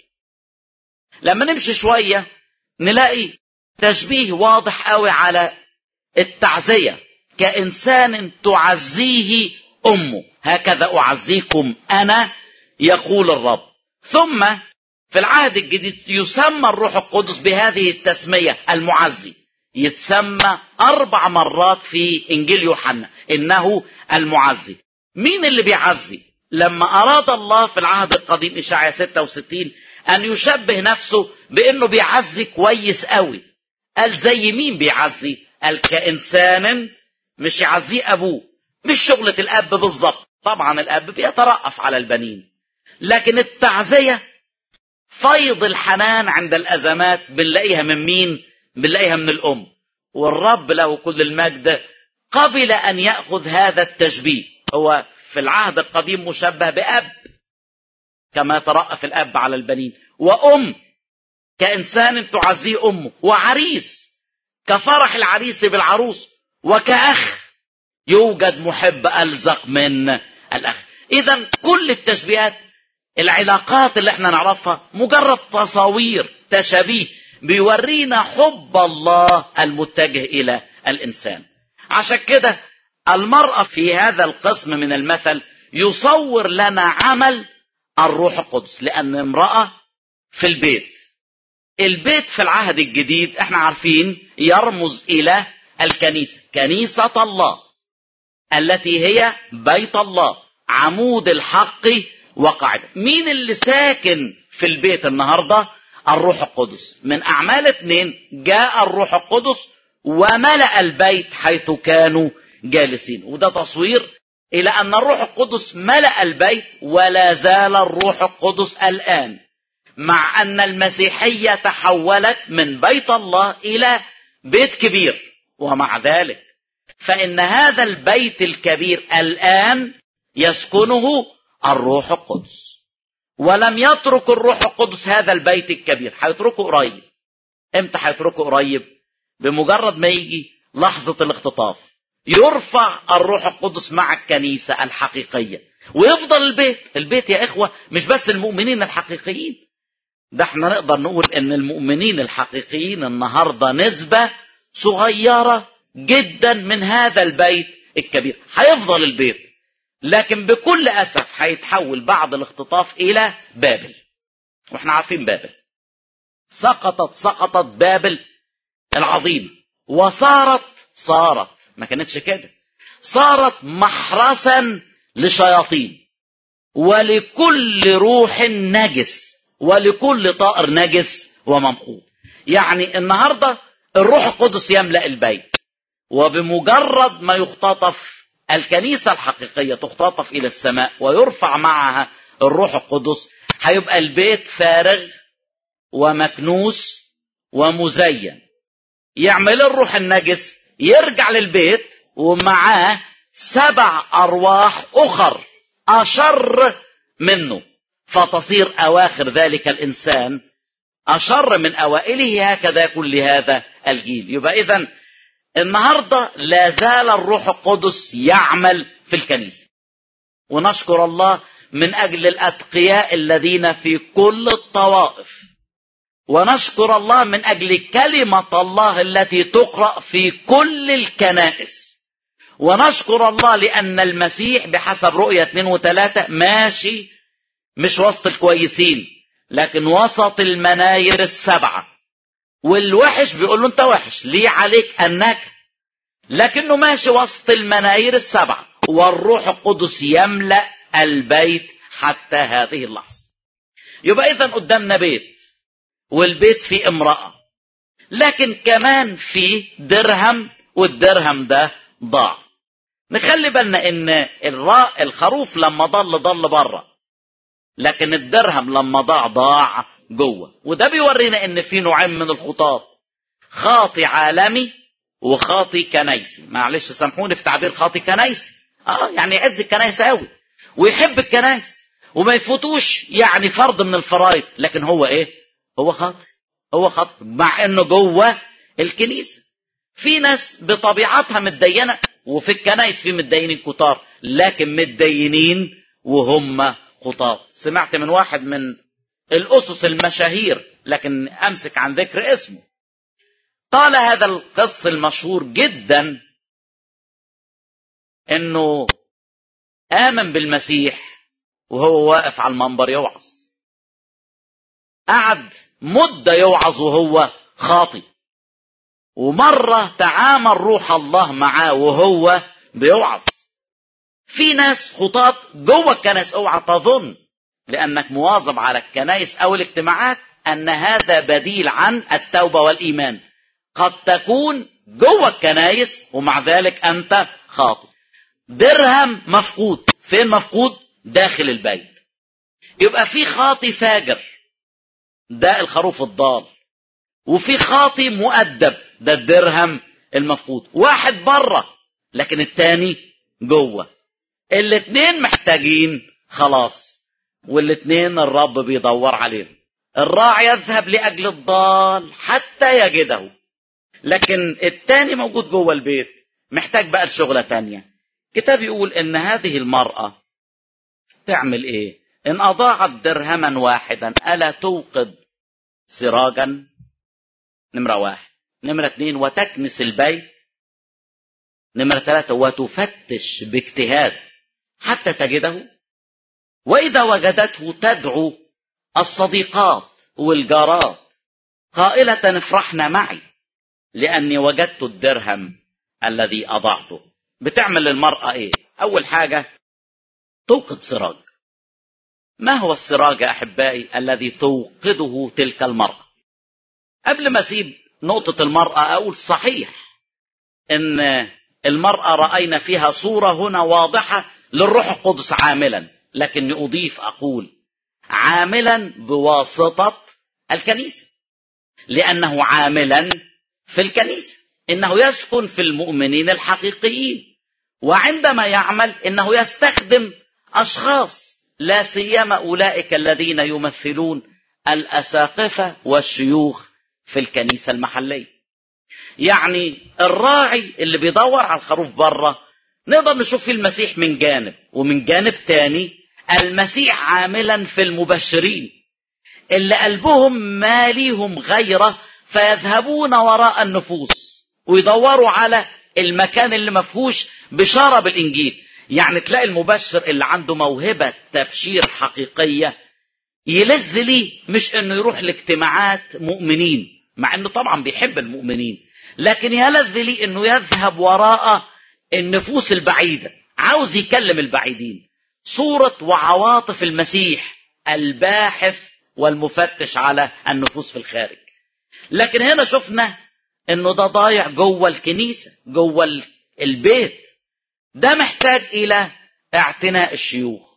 لما نمشي شوية نلاقي تشبيه واضح قوي على التعزية كإنسان تعزيه أمه هكذا أعزيكم أنا يقول الرب ثم في العهد الجديد يسمى الروح القدس بهذه التسمية المعزي يتسمى أربع مرات في إنجيل يوحنا إنه المعزي مين اللي بيعزي لما أراد الله في العهد القديم إشعياء 66 أن يشبه نفسه بأنه بيعزي كويس قوي قال زي مين بيعزي قال كإنسان مش يعزيه أبوه مش شغلة الأب بالظبط طبعا الأب بيترأف على البنين لكن التعزية فيض الحنان عند الأزمات بنلاقيها من مين بنلاقيها من الأم والرب له كل المجد قبل أن يأخذ هذا التشبيه هو في العهد القديم مشبه بأب كما يترأف الأب على البنين وأم كإنسان تعزيه أمه وعريس كفرح العريس بالعروس وكأخ يوجد محب ألزق من الأخ إذا كل التشبيهات العلاقات اللي احنا نعرفها مجرد تصاوير تشابيه بيورينا حب الله المتجه إلى الإنسان عشان كده المرأة في هذا القسم من المثل يصور لنا عمل الروح القدس لأن امرأة في البيت البيت في العهد الجديد احنا عارفين يرمز إلى الكنيسة كنيسة الله التي هي بيت الله عمود الحق وقاعدة مين اللي ساكن في البيت النهاردة الروح القدس من أعمال اتنين جاء الروح القدس وملأ البيت حيث كانوا جالسين وده تصوير إلى أن الروح القدس ملأ البيت ولا زال الروح القدس الآن مع أن المسيحية تحولت من بيت الله إلى بيت كبير ومع ذلك فإن هذا البيت الكبير الآن يسكنه الروح القدس ولم يترك الروح القدس هذا البيت الكبير هيتركه قريب امتى هيتركه قريب بمجرد ما يجي لحظة الاختطاف يرفع الروح القدس مع الكنيسة الحقيقية ويفضل البيت البيت يا إخوة مش بس المؤمنين الحقيقيين ده احنا نقدر نقول ان المؤمنين الحقيقيين النهاردة نسبة صغيرة جدا من هذا البيت الكبير هيفضل البيت لكن بكل أسف هيتحول بعد الاختطاف إلى بابل واحنا عارفين بابل سقطت سقطت بابل العظيم وصارت صارت ما كانتش كده صارت محرسا لشياطين ولكل روح نجس ولكل طائر نجس وممقوت يعني النهارده الروح القدس يملا البيت وبمجرد ما يختطف الكنيسه الحقيقيه تختطف الى السماء ويرفع معها الروح القدس هيبقى البيت فارغ ومكنوس ومزين يعمل الروح النجس يرجع للبيت ومعاه سبع ارواح اخر اشر منه فتصير اواخر ذلك الانسان اشر من اوائله هكذا يكون لهذا الجيل يبقى اذا النهارده لا زال الروح القدس يعمل في الكنيسه ونشكر الله من اجل الاتقياء الذين في كل الطوائف ونشكر الله من اجل كلمه الله التي تقرا في كل الكنائس ونشكر الله لان المسيح بحسب رؤيه اثنين وثلاثه ماشي مش وسط الكويسين لكن وسط المناير السبعه والوحش بيقول له انت وحش ليه عليك انك لكنه ماشي وسط المناير السبعه والروح القدس يملا البيت حتى هذه اللحظه يبقى اذا قدامنا بيت والبيت فيه امراه لكن كمان فيه درهم والدرهم ده ضاع نخلي بالنا ان الراء الخروف لما ضل ضل بره لكن الدرهم لما ضاع ضاع جوه وده بيورينا ان في نوعين من الخطاط خاطي عالمي وخاطي كنيسي معلش سامحوني في تعبير خاطي كنيسي اه يعني يعز الكنايس قوي ويحب الكنايس وما يفوتوش يعني فرض من الفرائض لكن هو ايه هو خاطي هو خاطي مع انه جوه الكنيسه في ناس بطبيعتها متدينة وفي الكنائس في متدينين كتار لكن متدينين وهم خطاة سمعت من واحد من الأسس المشاهير لكن أمسك عن ذكر اسمه قال هذا القص المشهور جدا انه امن بالمسيح وهو واقف على المنبر يوعظ قعد مدة يوعظ وهو خاطي ومرة تعامل روح الله معاه وهو بيوعظ في ناس خطاط جوه الكنائس اوعى تظن لانك مواظب على الكنائس او الاجتماعات ان هذا بديل عن التوبة والايمان قد تكون جوه الكنائس ومع ذلك انت خاطئ درهم مفقود فين مفقود داخل البيت يبقى في خاطي فاجر ده الخروف الضال وفي خاطي مؤدب ده الدرهم المفقود واحد بره لكن التاني جوه الاتنين محتاجين خلاص والاتنين الرب بيدور عليهم الراعي يذهب لأجل الضال حتى يجده لكن التاني موجود جوه البيت محتاج بقى لشغلة تانية كتاب يقول ان هذه المرأة تعمل ايه ان اضاعت درهما واحدا الا توقد سراجا نمرة واحد نمرة اتنين وتكنس البيت نمرة ثلاثة وتفتش باجتهاد حتى تجده وإذا وجدته تدعو الصديقات والجارات قائلة افرحنا معي لأني وجدت الدرهم الذي أضعته بتعمل للمرأة إيه؟ أول حاجة توقد سراج ما هو السراج يا أحبائي الذي توقده تلك المرأة قبل ما أسيب نقطة المرأة أقول صحيح إن المرأة رأينا فيها صورة هنا واضحة للروح القدس عاملا لكني أضيف أقول عاملا بواسطة الكنيسة لأنه عاملا في الكنيسة إنه يسكن في المؤمنين الحقيقيين وعندما يعمل إنه يستخدم أشخاص لا سيما أولئك الذين يمثلون الأساقفة والشيوخ في الكنيسة المحلية يعني الراعي اللي بيدور على الخروف بره نقدر نشوف فيه المسيح من جانب ومن جانب تاني المسيح عاملا في المبشرين اللي قلبهم ما ليهم غيره فيذهبون وراء النفوس ويدوروا على المكان اللي مفهوش بشارة بالإنجيل يعني تلاقي المبشر اللي عنده موهبة تبشير حقيقية يلذ ليه مش انه يروح لاجتماعات مؤمنين مع انه طبعا بيحب المؤمنين لكن يلذ ليه انه يذهب وراء النفوس البعيدة عاوز يكلم البعيدين صورة وعواطف المسيح الباحث والمفتش على النفوس في الخارج لكن هنا شفنا انه ده ضايع جوه الكنيسة جوه البيت ده محتاج الى اعتناء الشيوخ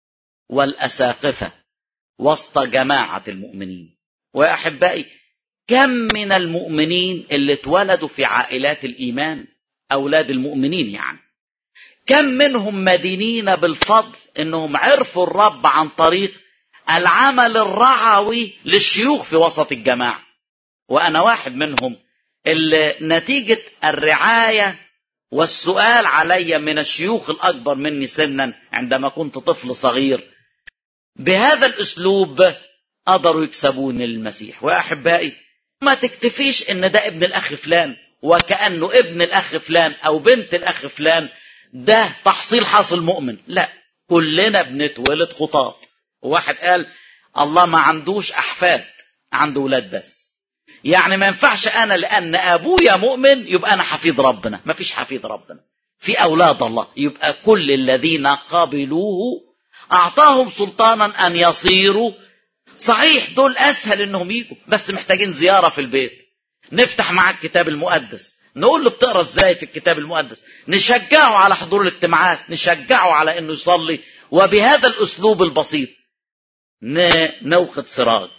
والاساقفة وسط جماعة المؤمنين ويا احبائي كم من المؤمنين اللي اتولدوا في عائلات الايمان اولاد المؤمنين يعني كم منهم مدينين بالفضل انهم عرفوا الرب عن طريق العمل الرعوي للشيوخ في وسط الجماعه وانا واحد منهم اللي نتيجه الرعايه والسؤال علي من الشيوخ الاكبر مني سنا عندما كنت طفل صغير بهذا الاسلوب قدروا يكسبوني المسيح واحبائي ما تكتفيش ان ده ابن الاخ فلان وكانه ابن الاخ فلان او بنت الاخ فلان ده تحصيل حاصل مؤمن لا كلنا بنتولد خطاة واحد قال الله ما عندوش احفاد عنده ولاد بس يعني ما ينفعش انا لان ابويا مؤمن يبقى انا حفيد ربنا ما فيش حفيد ربنا في اولاد الله يبقى كل الذين قبلوه اعطاهم سلطانا ان يصيروا صحيح دول اسهل انهم يجوا بس محتاجين زياره في البيت نفتح معاه الكتاب المقدس نقول له بتقرا ازاي في الكتاب المقدس نشجعه على حضور الاجتماعات نشجعه على انه يصلي وبهذا الاسلوب البسيط نوقد سراج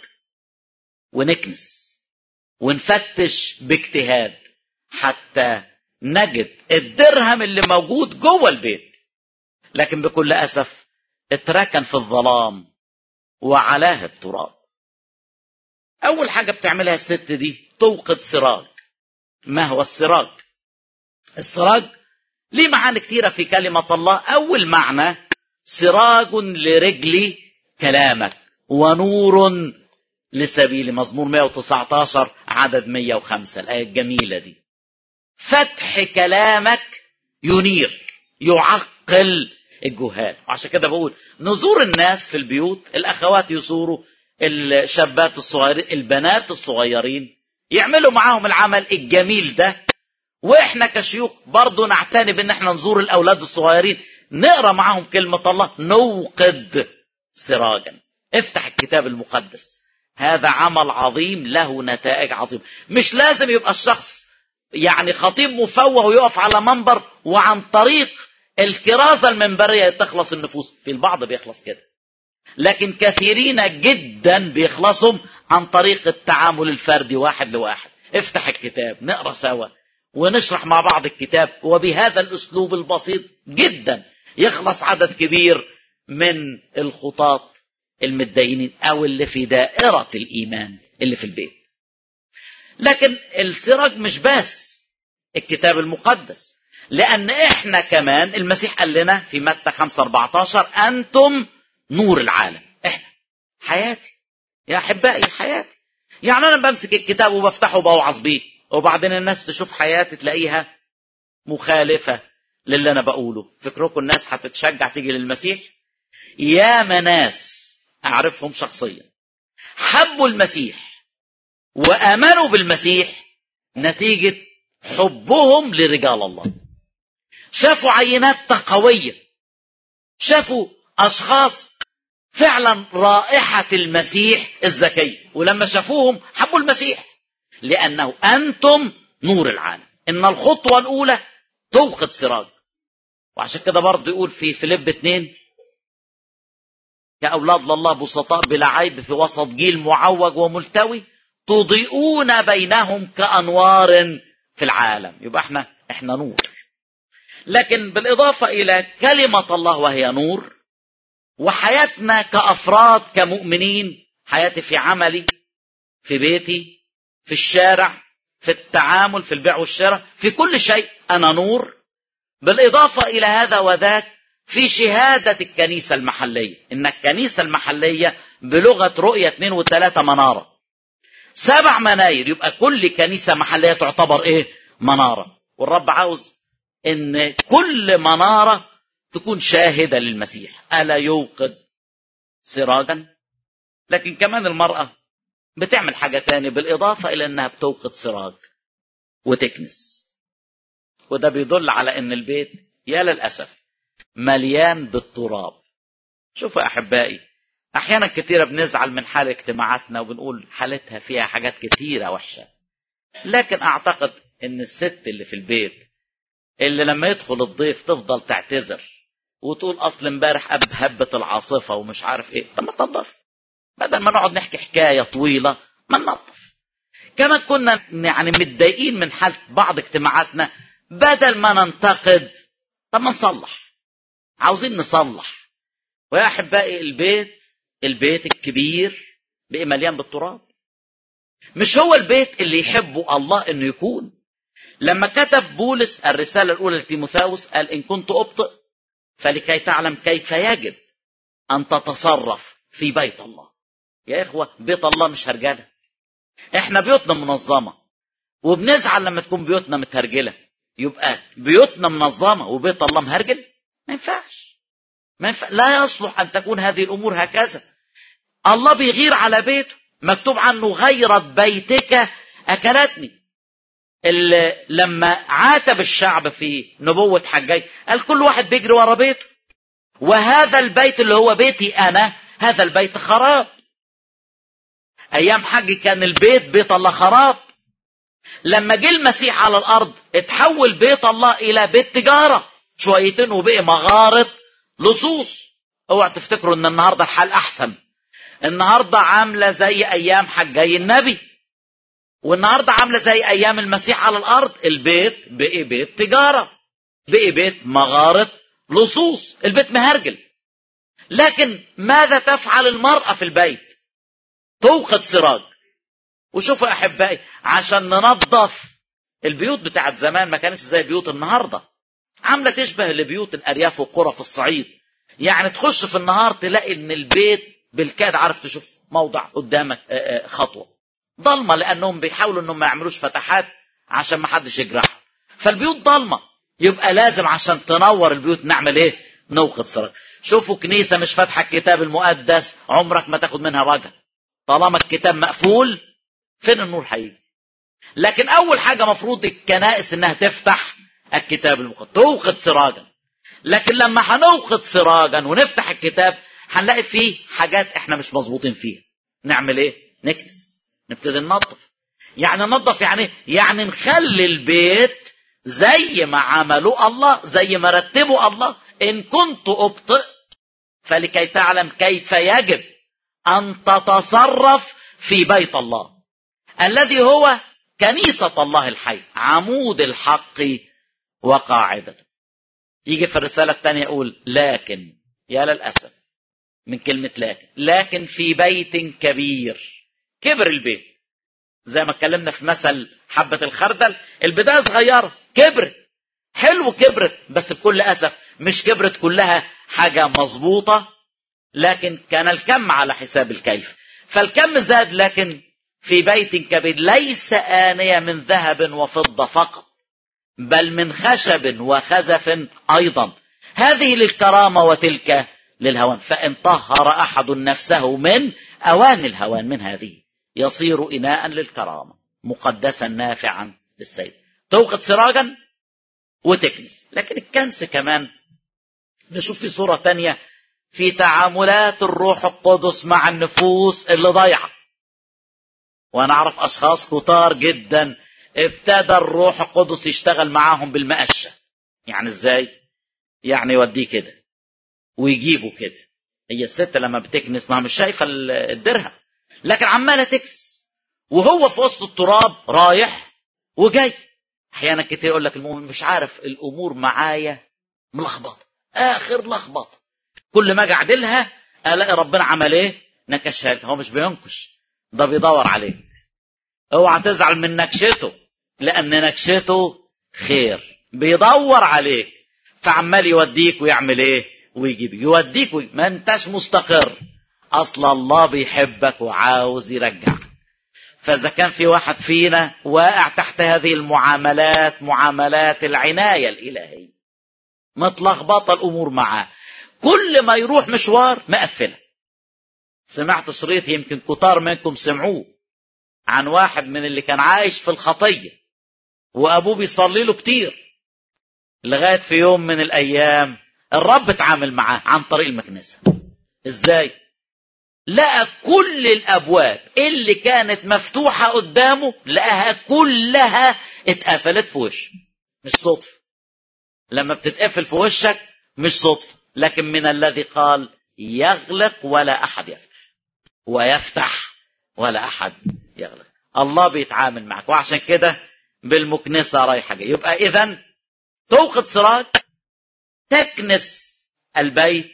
ونكنس ونفتش باجتهاد حتى نجد الدرهم اللي موجود جوه البيت لكن بكل اسف اتركن في الظلام وعلاه التراب اول حاجه بتعملها الست دي توقد سراج ما هو السراج السراج ليه معاني كتيرة في كلمة الله أول معنى سراج لرجل كلامك ونور لسبيل مزمور 119 عدد 105 الآية الجميلة دي فتح كلامك ينير يعقل الجهال وعشان كده بقول نزور الناس في البيوت الأخوات يزوروا الشابات الصغيرين البنات الصغيرين يعملوا معاهم العمل الجميل ده واحنا كشيوخ برضه نعتني بان احنا نزور الاولاد الصغيرين نقرا معاهم كلمه الله نوقد سراجا افتح الكتاب المقدس هذا عمل عظيم له نتائج عظيمه مش لازم يبقى الشخص يعني خطيب مفوه ويقف على منبر وعن طريق الكرازه المنبريه تخلص النفوس في البعض بيخلص كده لكن كثيرين جدا بيخلصوا عن طريق التعامل الفردي واحد لواحد افتح الكتاب نقرا سوا ونشرح مع بعض الكتاب وبهذا الاسلوب البسيط جدا يخلص عدد كبير من الخطاط المتدينين او اللي في دائرة الايمان اللي في البيت لكن السراج مش بس الكتاب المقدس لان احنا كمان المسيح قال لنا في متى 5 14 انتم نور العالم احنا حياتي يا احبائي حياتي يعني انا بمسك الكتاب وبفتحه وبوعظ بيه وبعدين الناس تشوف حياتي تلاقيها مخالفة للي أنا بقوله فكركم الناس هتتشجع تيجي للمسيح يا ناس أعرفهم شخصيا حبوا المسيح وآمنوا بالمسيح نتيجة حبهم لرجال الله شافوا عينات تقوية شافوا أشخاص فعلا رائحة المسيح الزكية ولما شافوهم حبوا المسيح لأنه أنتم نور العالم إن الخطوة الأولى توقد سراج وعشان كده برضه يقول في فيليب اتنين يا أولاد الله بسطاء بلا عيب في وسط جيل معوج وملتوي تضيئون بينهم كأنوار في العالم يبقى احنا احنا نور لكن بالإضافة إلى كلمة الله وهي نور وحياتنا كأفراد كمؤمنين حياتي في عملي في بيتي في الشارع في التعامل في البيع والشراء في كل شيء أنا نور بالإضافة إلى هذا وذاك في شهادة الكنيسة المحلية إن الكنيسة المحلية بلغة رؤية اثنين وثلاثة منارة سبع مناير يبقى كل كنيسة محلية تعتبر إيه منارة والرب عاوز إن كل منارة تكون شاهدة للمسيح ألا يوقد سراجا لكن كمان المرأة بتعمل حاجة تاني بالإضافة إلى أنها بتوقد سراج وتكنس وده بيدل على أن البيت يا للأسف مليان بالتراب شوفوا يا أحبائي أحيانا كتيرة بنزعل من حال اجتماعاتنا وبنقول حالتها فيها حاجات كتيرة وحشة لكن أعتقد أن الست اللي في البيت اللي لما يدخل الضيف تفضل تعتذر وتقول أصل امبارح أب هبت العاصفة ومش عارف إيه طب ما تنظف بدل ما نقعد نحكي حكاية طويلة ما ننظف كما كنا يعني متضايقين من حالة بعض اجتماعاتنا بدل ما ننتقد طب ما نصلح عاوزين نصلح ويا احبائي البيت البيت الكبير بقى مليان بالتراب مش هو البيت اللي يحبه الله انه يكون لما كتب بولس الرساله الاولى لتيموثاوس قال ان كنت ابطئ فلكي تعلم كيف يجب ان تتصرف في بيت الله يا إخوة بيت الله مش هرجلة إحنا بيوتنا منظمة وبنزعل لما تكون بيوتنا متهرجلة يبقى بيوتنا منظمة وبيت الله مهرجل ما ينفعش ما ينفع لا يصلح أن تكون هذه الأمور هكذا الله بيغير على بيته مكتوب عنه غيرت بيتك أكلتني اللي لما عاتب الشعب في نبوة حجاي قال كل واحد بيجري ورا بيته وهذا البيت اللي هو بيتي أنا هذا البيت خراب ايام حج كان البيت بيت الله خراب لما جه المسيح على الارض اتحول بيت الله الى بيت تجاره شويتين وبقي مغاره لصوص اوعى تفتكروا ان النهارده الحال احسن النهارده عامله زي ايام حجي النبي والنهارده عامله زي ايام المسيح على الارض البيت بقي بيت تجاره بقي بيت مغاره لصوص البيت مهرجل لكن ماذا تفعل المراه في البيت توقد سراج وشوفوا يا احبائي عشان ننظف البيوت بتاعت زمان ما كانتش زي بيوت النهارده عامله تشبه لبيوت الارياف والقرى في الصعيد يعني تخش في النهار تلاقي ان البيت بالكاد عارف تشوف موضع قدامك آه، آه، خطوه ضلمه لانهم بيحاولوا انهم ما يعملوش فتحات عشان ما حدش يجرحهم فالبيوت ضلمه يبقى لازم عشان تنور البيوت نعمل ايه نوقد سراج شوفوا كنيسه مش فاتحه الكتاب المقدس عمرك ما تاخد منها وجه طالما الكتاب مقفول فين النور هيجي لكن اول حاجه مفروض الكنائس انها تفتح الكتاب المقدس توقد سراجا لكن لما هنوقد سراجا ونفتح الكتاب هنلاقي فيه حاجات احنا مش مظبوطين فيها نعمل ايه نكنس نبتدي ننظف يعني ننظف يعني إيه؟ يعني نخلي البيت زي ما عملوا الله زي ما رتبوا الله ان كنت ابطئ فلكي تعلم كيف يجب ان تتصرف في بيت الله الذي هو كنيسة الله الحي عمود الحق وقاعدته يجي في الرسالة الثانية يقول لكن يا للأسف من كلمة لكن لكن في بيت كبير كبر البيت زي ما اتكلمنا في مثل حبة الخردل البداية صغيرة كبرت حلو كبرت بس بكل أسف مش كبرت كلها حاجة مظبوطة لكن كان الكم على حساب الكيف فالكم زاد لكن في بيت كبير ليس آنية من ذهب وفضة فقط بل من خشب وخزف أيضا هذه للكرامة وتلك للهوان فإن طهر أحد نفسه من أوان الهوان من هذه يصير إناء للكرامة مقدسا نافعا للسيد توقد سراجا وتكنس لكن الكنس كمان نشوف في صورة تانية في تعاملات الروح القدس مع النفوس اللي ضايعه وانا اعرف اشخاص كتار جدا ابتدى الروح القدس يشتغل معاهم بالمقشه يعني ازاي يعني يوديه كده ويجيبه كده هي الست لما بتكنس ما مش شايفه الدرهم لكن عماله تكنس وهو في وسط التراب رايح وجاي احيانا كتير يقول لك المؤمن مش عارف الامور معايا ملخبطه اخر لخبطه كل ما اجي اعدلها الاقي ربنا عمل ايه نكشها لي. هو مش بينكش ده بيدور عليك اوعى تزعل من نكشته لان نكشته خير بيدور عليك فعمال يوديك ويعمل ايه ويجيب يوديك وي... ما انتش مستقر اصل الله بيحبك وعاوز يرجعك فاذا كان في واحد فينا واقع تحت هذه المعاملات معاملات العنايه الالهيه متلخبطه الامور معاه كل ما يروح مشوار مقفله سمعت شريط يمكن كتار منكم سمعوه عن واحد من اللي كان عايش في الخطيه وابوه بيصلي له كتير لغايه في يوم من الايام الرب اتعامل معاه عن طريق المكنسه ازاي لقى كل الابواب اللي كانت مفتوحه قدامه لقاها كلها اتقفلت في وشه مش صدفه لما بتتقفل في وشك مش صدفه لكن من الذي قال يغلق ولا احد يفتح ويفتح ولا احد يغلق الله بيتعامل معك وعشان كده بالمكنسه رايحه جايه يبقى اذا توقد سراج تكنس البيت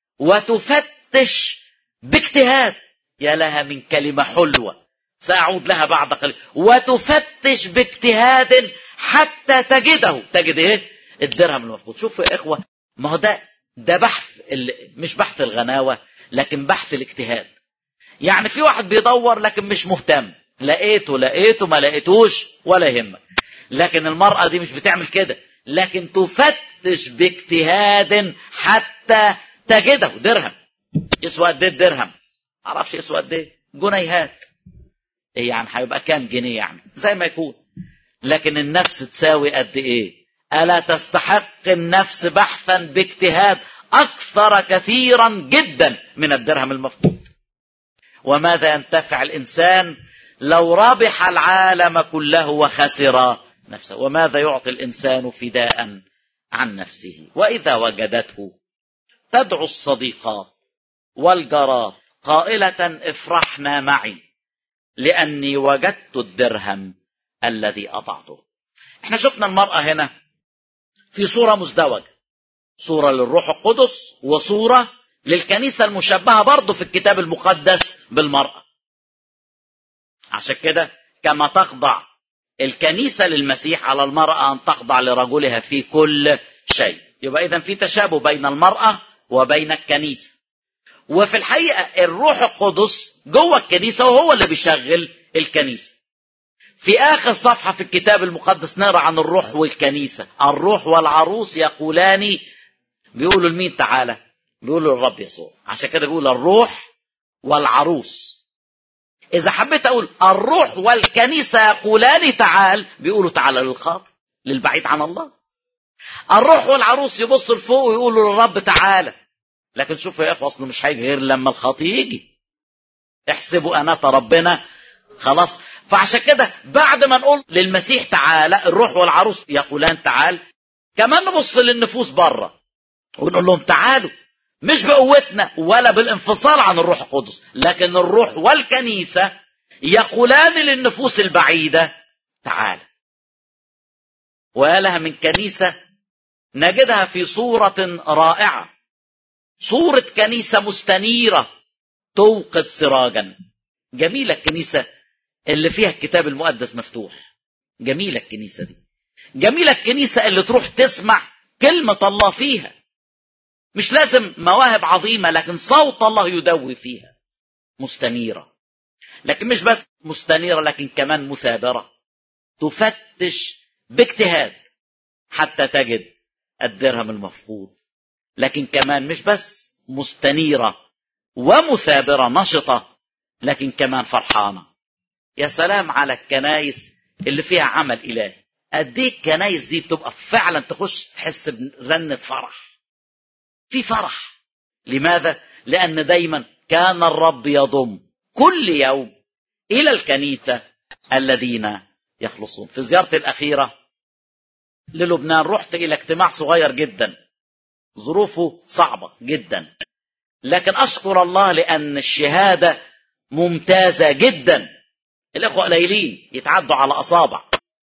وتفتش باجتهاد يا لها من كلمه حلوه ساعود لها بعد قليل وتفتش باجتهاد حتى تجده تجد ايه الدرهم المفقود شوفوا يا اخوه ما هو ده ده بحث مش بحث الغناوه لكن بحث الاجتهاد يعني في واحد بيدور لكن مش مهتم لقيته لقيته ما لقيتوش ولا يهمك لكن المرأة دي مش بتعمل كده لكن تفتش باجتهاد حتى تجده درهم يسوى قد ايه الدرهم معرفش يسوى قد ايه جنيهات ايه يعني هيبقى كام جنيه يعني زي ما يكون لكن النفس تساوي قد ايه الا تستحق النفس بحثا باجتهاد اكثر كثيرا جدا من الدرهم المفقود وماذا ينتفع الانسان لو ربح العالم كله وخسر نفسه وماذا يعطي الانسان فداء عن نفسه واذا وجدته تدعو الصديقات والجارات قائله افرحنا معي لاني وجدت الدرهم الذي اضعته احنا شفنا المراه هنا في صوره مزدوجه صوره للروح القدس وصوره للكنيسة المشبهة برضه في الكتاب المقدس بالمرأة عشان كده كما تخضع الكنيسة للمسيح على المرأة أن تخضع لرجلها في كل شيء يبقى إذا في تشابه بين المرأة وبين الكنيسة وفي الحقيقة الروح القدس جوه الكنيسة وهو اللي بيشغل الكنيسة في آخر صفحة في الكتاب المقدس نقرأ عن الروح والكنيسة الروح والعروس يقولان بيقولوا لمين تعالى بيقولوا للرب يسوع عشان كده بيقول الروح والعروس إذا حبيت أقول الروح والكنيسة يقولان تعال بيقولوا تعالى للخاطئ للبعيد عن الله الروح والعروس يبصوا لفوق ويقولوا للرب تعالى لكن شوفوا يا اخوة اصله مش هيجي غير لما الخاطئ يجي احسبوا انات ربنا خلاص فعشان كده بعد ما نقول للمسيح تعالى الروح والعروس يقولان تعال كمان نبص للنفوس بره ونقول لهم تعالوا مش بقوتنا ولا بالانفصال عن الروح القدس لكن الروح والكنيسة يقولان للنفوس البعيدة تعال ولها من كنيسة نجدها في صورة رائعة صورة كنيسة مستنيرة توقد سراجا جميلة الكنيسة اللي فيها الكتاب المقدس مفتوح جميلة الكنيسة دي جميلة الكنيسة اللي تروح تسمع كلمة الله فيها مش لازم مواهب عظيمة لكن صوت الله يدوي فيها مستنيرة لكن مش بس مستنيرة لكن كمان مثابرة تفتش باجتهاد حتى تجد الدرهم المفقود لكن كمان مش بس مستنيرة ومثابرة نشطة لكن كمان فرحانة يا سلام على الكنايس اللي فيها عمل إلهي قد ايه الكنايس دي بتبقى فعلا تخش تحس برنة فرح في فرح لماذا؟ لأن دايما كان الرب يضم كل يوم إلى الكنيسة الذين يخلصون في زيارتي الأخيرة للبنان رحت إلى اجتماع صغير جدا ظروفه صعبة جدا لكن أشكر الله لأن الشهادة ممتازة جدا الإخوة قليلين يتعدوا على أصابع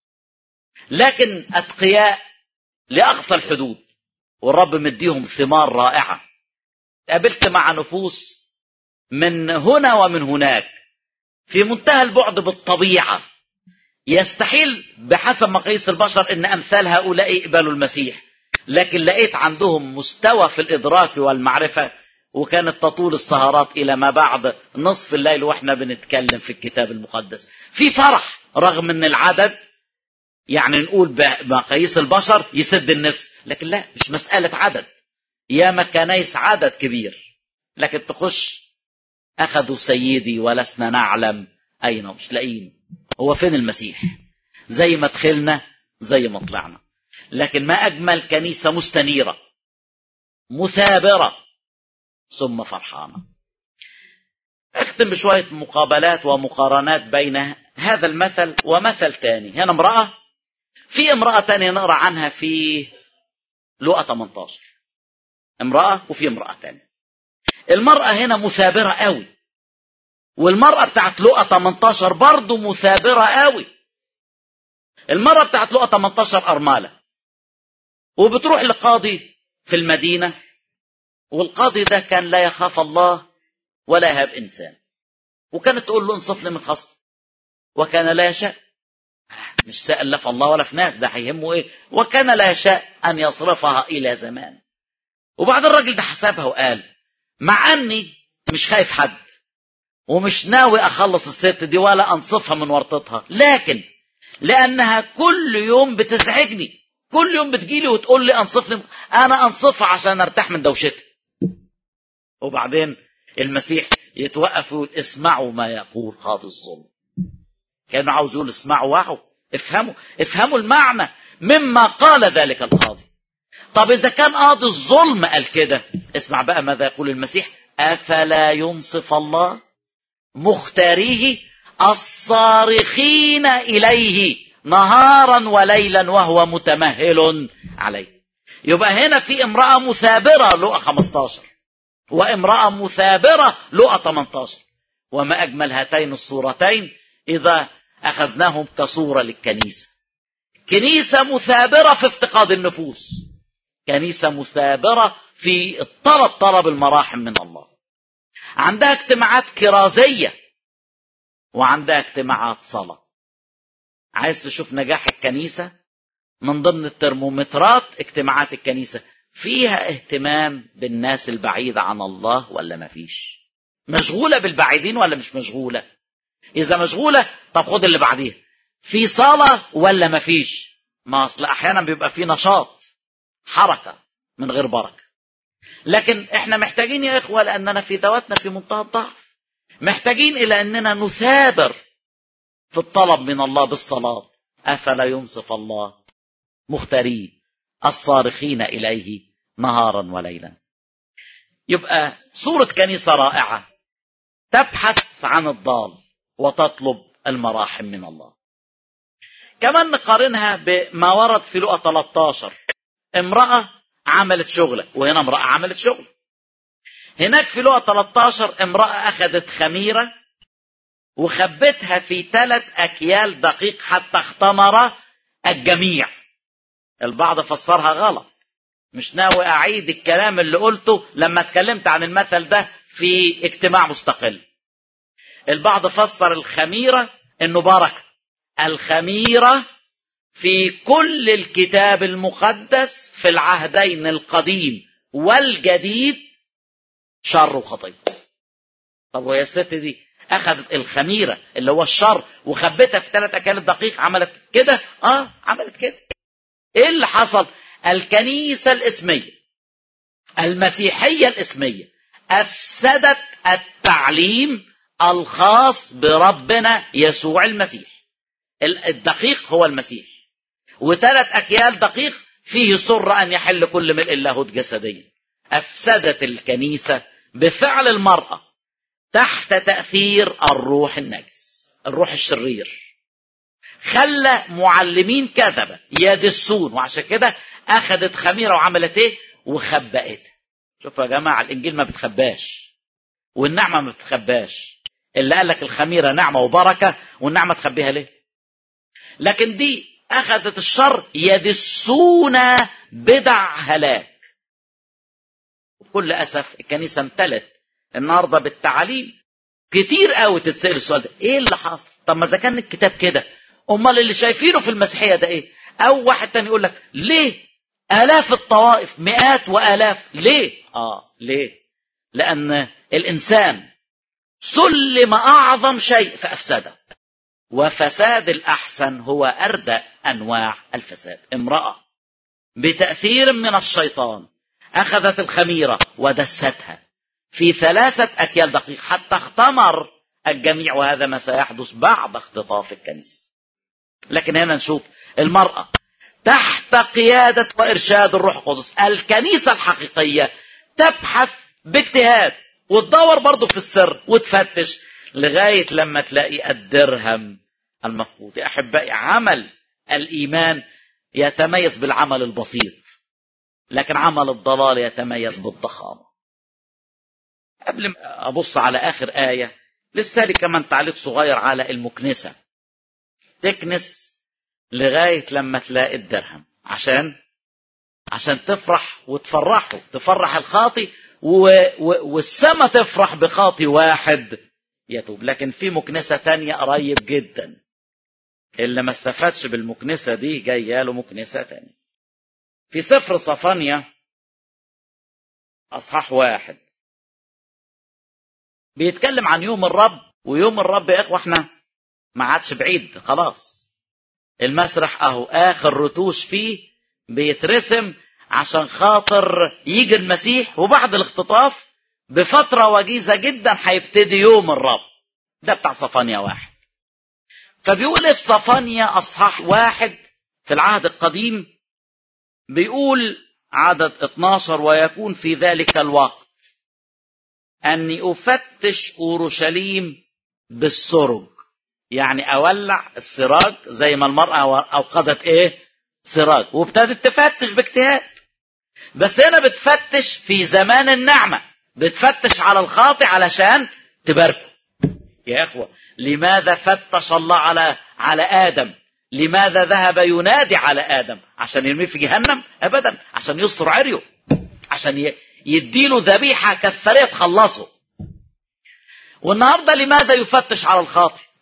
لكن أتقياء لأقصى الحدود والرب مديهم ثمار رائعة قابلت مع نفوس من هنا ومن هناك في منتهى البعد بالطبيعة يستحيل بحسب مقاييس البشر ان امثال هؤلاء يقبلوا المسيح لكن لقيت عندهم مستوى في الادراك والمعرفة وكانت تطول السهرات الى ما بعد نصف الليل واحنا بنتكلم في الكتاب المقدس في فرح رغم ان العدد يعني نقول بمقاييس البشر يسد النفس لكن لا مش مسألة عدد يا كنايس عدد كبير لكن تخش أخذوا سيدي ولسنا نعلم أين مش لاقيين هو فين المسيح زي ما دخلنا زي ما طلعنا لكن ما أجمل كنيسة مستنيرة مثابرة ثم فرحانة اختم بشوية مقابلات ومقارنات بين هذا المثل ومثل تاني هنا امرأة في امرأة تانية نقرأ عنها في لقى 18 امرأة وفي امرأة تانية المرأة هنا مثابرة قوي والمرأة بتاعت لقى 18 برضه مثابرة قوي المرأة بتاعت لقى 18 أرملة وبتروح لقاضي في المدينة والقاضي ده كان لا يخاف الله ولا يهاب إنسان وكانت تقول له انصف لي من خصم وكان لا يشاء مش سائل لا في الله ولا في ناس ده هيهمه ايه وكان لا يشاء ان يصرفها الى زمان وبعد الراجل ده حسبها وقال مع اني مش خايف حد ومش ناوي اخلص الست دي ولا انصفها من ورطتها لكن لانها كل يوم بتزعجني كل يوم بتجيلي وتقول لي انصفني انا انصفها عشان ارتاح من دوشتها وبعدين المسيح يتوقف ويقول اسمعوا ما يقول قاضي الظلم كان عاوز يقول اسمعوا وعوا افهموا افهموا المعنى مما قال ذلك القاضي طب اذا كان قاضي الظلم قال كده اسمع بقى ماذا يقول المسيح افلا ينصف الله مختاريه الصارخين اليه نهارا وليلا وهو متمهل عليه يبقى هنا في امرأة مثابرة لقى 15 وامرأة مثابرة لقى 18 وما أجمل هاتين الصورتين إذا أخذناهم كصورة للكنيسة كنيسة مثابرة في افتقاد النفوس كنيسة مثابرة في الطلب طلب المراحم من الله عندها اجتماعات كرازية وعندها اجتماعات صلاة عايز تشوف نجاح الكنيسة من ضمن الترمومترات اجتماعات الكنيسة فيها اهتمام بالناس البعيدة عن الله ولا مفيش مشغولة بالبعيدين ولا مش مشغولة إذا مشغولة طب خد اللي بعديها في صلاة ولا مفيش ما أصل أحيانا بيبقى في نشاط حركة من غير بركة لكن احنا محتاجين يا إخوة لأننا في ذواتنا في منتهى الضعف محتاجين إلى أننا نثابر في الطلب من الله بالصلاة أفلا ينصف الله مختارين الصارخين إليه نهارا وليلا يبقى صورة كنيسة رائعة تبحث عن الضال وتطلب المراحم من الله كمان نقارنها بما ورد في لقى 13 امرأة عملت شغلة وهنا امرأة عملت شغل هناك في لقى 13 امرأة أخذت خميرة وخبتها في ثلاث أكيال دقيق حتى اختمر الجميع البعض فسرها غلط مش ناوي أعيد الكلام اللي قلته لما اتكلمت عن المثل ده في اجتماع مستقل البعض فسر الخميرة انه بركة الخميرة في كل الكتاب المقدس في العهدين القديم والجديد شر وخطيه طب وهي الست دي اخذت الخميره اللي هو الشر وخبتها في ثلاث اكيال دقيق عملت كده اه عملت كده ايه اللي حصل الكنيسه الاسميه المسيحيه الاسميه افسدت التعليم الخاص بربنا يسوع المسيح الدقيق هو المسيح وثلاث اكيال دقيق فيه سر ان يحل كل ملء اللاهوت جسديا افسدت الكنيسه بفعل المراه تحت تاثير الروح النجس الروح الشرير خلى معلمين كذبه يدسون وعشان كده اخذت خميره وعملت ايه وخبأتها شوفوا يا جماعه الانجيل ما بتخباش والنعمه ما بتخباش اللي قال لك الخميره نعمه وبركه والنعمه تخبيها ليه لكن دي اخذت الشر يدسون بدع هلاك بكل اسف الكنيسه امتلت النهارده بالتعاليم كتير قوي تتسال السؤال ده ايه اللي حصل طب ما اذا كان الكتاب كده امال اللي شايفينه في المسيحيه ده ايه او واحد تاني يقول لك ليه الاف الطوائف مئات والاف ليه اه ليه لان الانسان سلم اعظم شيء فافسده وفساد الاحسن هو اردى انواع الفساد امراه بتاثير من الشيطان اخذت الخميره ودستها في ثلاثه اكيال دقيق حتى اختمر الجميع وهذا ما سيحدث بعد اختطاف الكنيسه لكن هنا نشوف المراه تحت قياده وارشاد الروح القدس الكنيسه الحقيقيه تبحث باجتهاد وتدور برضه في السر وتفتش لغايه لما تلاقي الدرهم المفقود يا احبائي عمل الايمان يتميز بالعمل البسيط لكن عمل الضلال يتميز بالضخامه قبل ما ابص على اخر ايه لسه لي كمان تعليق صغير على المكنسه تكنس لغايه لما تلاقي الدرهم عشان عشان تفرح وتفرحه تفرح الخاطي و... و... والسما تفرح بخاطي واحد يتوب لكن في مكنسة تانية قريب جدا اللي ما استفادش بالمكنسة دي جاية له مكنسة تانية في سفر صفانيا أصحاح واحد بيتكلم عن يوم الرب ويوم الرب يا إخوة احنا ما عادش بعيد خلاص المسرح أهو آخر رتوش فيه بيترسم عشان خاطر يجي المسيح وبعد الاختطاف بفترة وجيزة جدا هيبتدي يوم الرب ده بتاع صفانيا واحد فبيقول في صفانيا أصحاح واحد في العهد القديم بيقول عدد 12 ويكون في ذلك الوقت أني أفتش أورشليم بالسرج يعني أولع السراج زي ما المرأة أوقدت إيه سراج وابتدت تفتش باجتهاد بس هنا بتفتش في زمان النعمة بتفتش على الخاطئ علشان تباركه يا اخوة لماذا فتش الله على على ادم لماذا ذهب ينادي على ادم عشان يرميه في جهنم ابدا عشان يستر عريه عشان يديله ذبيحة كفارية تخلصه والنهاردة لماذا يفتش على الخاطئ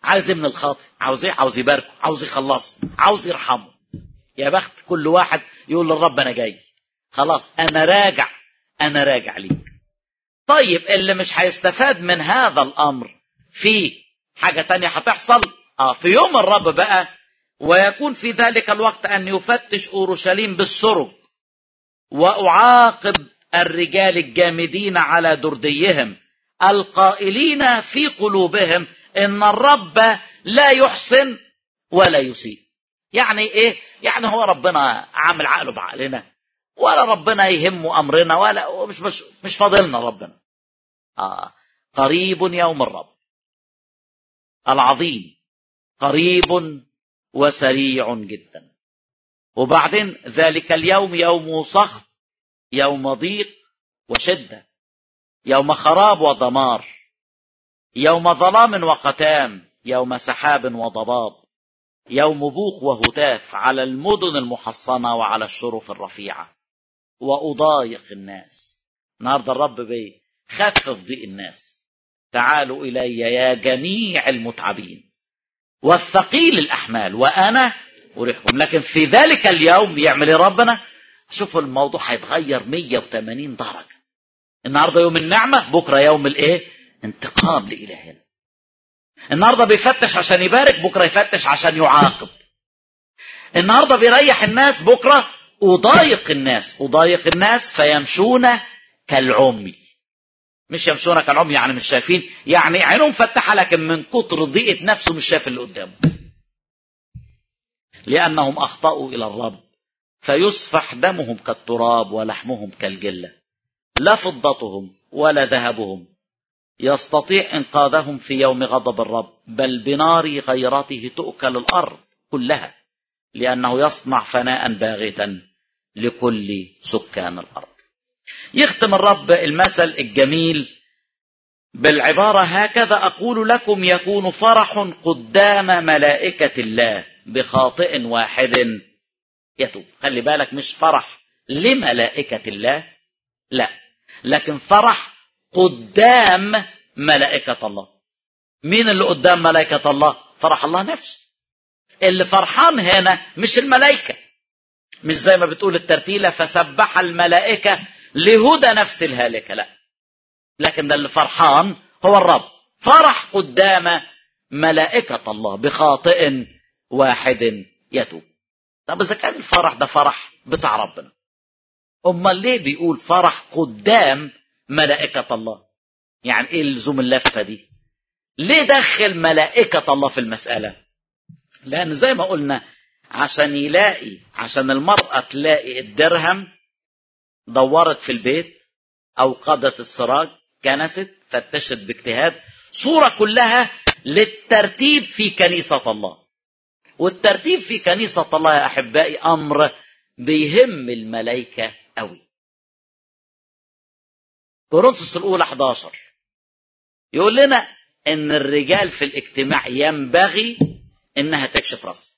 عايز ابن الخاطئ عاوز ايه عاوز يباركه عاوز يخلصه عاوز يرحمه يا بخت كل واحد يقول للرب انا جاي خلاص انا راجع انا راجع ليك طيب اللي مش هيستفاد من هذا الامر في حاجة تانية هتحصل اه في يوم الرب بقى ويكون في ذلك الوقت ان يفتش اورشليم بالسرج واعاقب الرجال الجامدين على درديهم القائلين في قلوبهم ان الرب لا يحسن ولا يسيء يعني ايه يعني هو ربنا عامل عقله بعقلنا ولا ربنا يهمه امرنا ولا مش مش مش فاضلنا ربنا آه قريب يوم الرب العظيم قريب وسريع جدا وبعدين ذلك اليوم يوم سخط يوم ضيق وشده يوم خراب ودمار يوم ظلام وقتام يوم سحاب وضباب يوم بوق وهتاف على المدن المحصنه وعلى الشرف الرفيعه واضايق الناس النهارده الرب بيخفف ضيق الناس تعالوا الي يا جميع المتعبين والثقيل الاحمال وانا اريحكم لكن في ذلك اليوم يعمل ايه ربنا شوفوا الموضوع هيتغير 180 درجه النهارده يوم النعمه بكره يوم الايه انتقام لالهنا النهارده بيفتش عشان يبارك بكره يفتش عشان يعاقب النهارده بيريح الناس بكره اضايق الناس اضايق الناس فيمشون كالعمي مش يمشون كالعمي يعني مش شايفين يعني عينهم مفتحه لكن من كتر ضيقه نفسه مش شايف اللي قدامه لانهم اخطاوا الى الرب فيسفح دمهم كالتراب ولحمهم كالجله لا فضتهم ولا ذهبهم يستطيع انقاذهم في يوم غضب الرب بل بنار غيرته تؤكل الارض كلها لانه يصنع فناء باغتا لكل سكان الارض يختم الرب المثل الجميل بالعباره هكذا اقول لكم يكون فرح قدام ملائكه الله بخاطئ واحد يتوب خلي بالك مش فرح لملائكه الله لا لكن فرح قدام ملائكة الله مين اللي قدام ملائكة الله فرح الله نفسه اللي فرحان هنا مش الملائكة مش زي ما بتقول الترتيلة فسبح الملائكة لهدى نفس الهالكة لا لكن ده اللي فرحان هو الرب فرح قدام ملائكة الله بخاطئ واحد يتوب طب إذا كان الفرح ده فرح بتاع ربنا امال ليه بيقول فرح قدام ملائكة الله يعني ايه لزوم اللفة دي ليه دخل ملائكة الله في المسألة لان زي ما قلنا عشان يلاقي عشان المرأة تلاقي الدرهم دورت في البيت او قادت السراج كنست فتشت باجتهاد صورة كلها للترتيب في كنيسة الله والترتيب في كنيسة الله يا أحبائي أمر بيهم الملائكة قوي كورنثوس الأولى 11 يقول لنا إن الرجال في الاجتماع ينبغي إنها تكشف راسها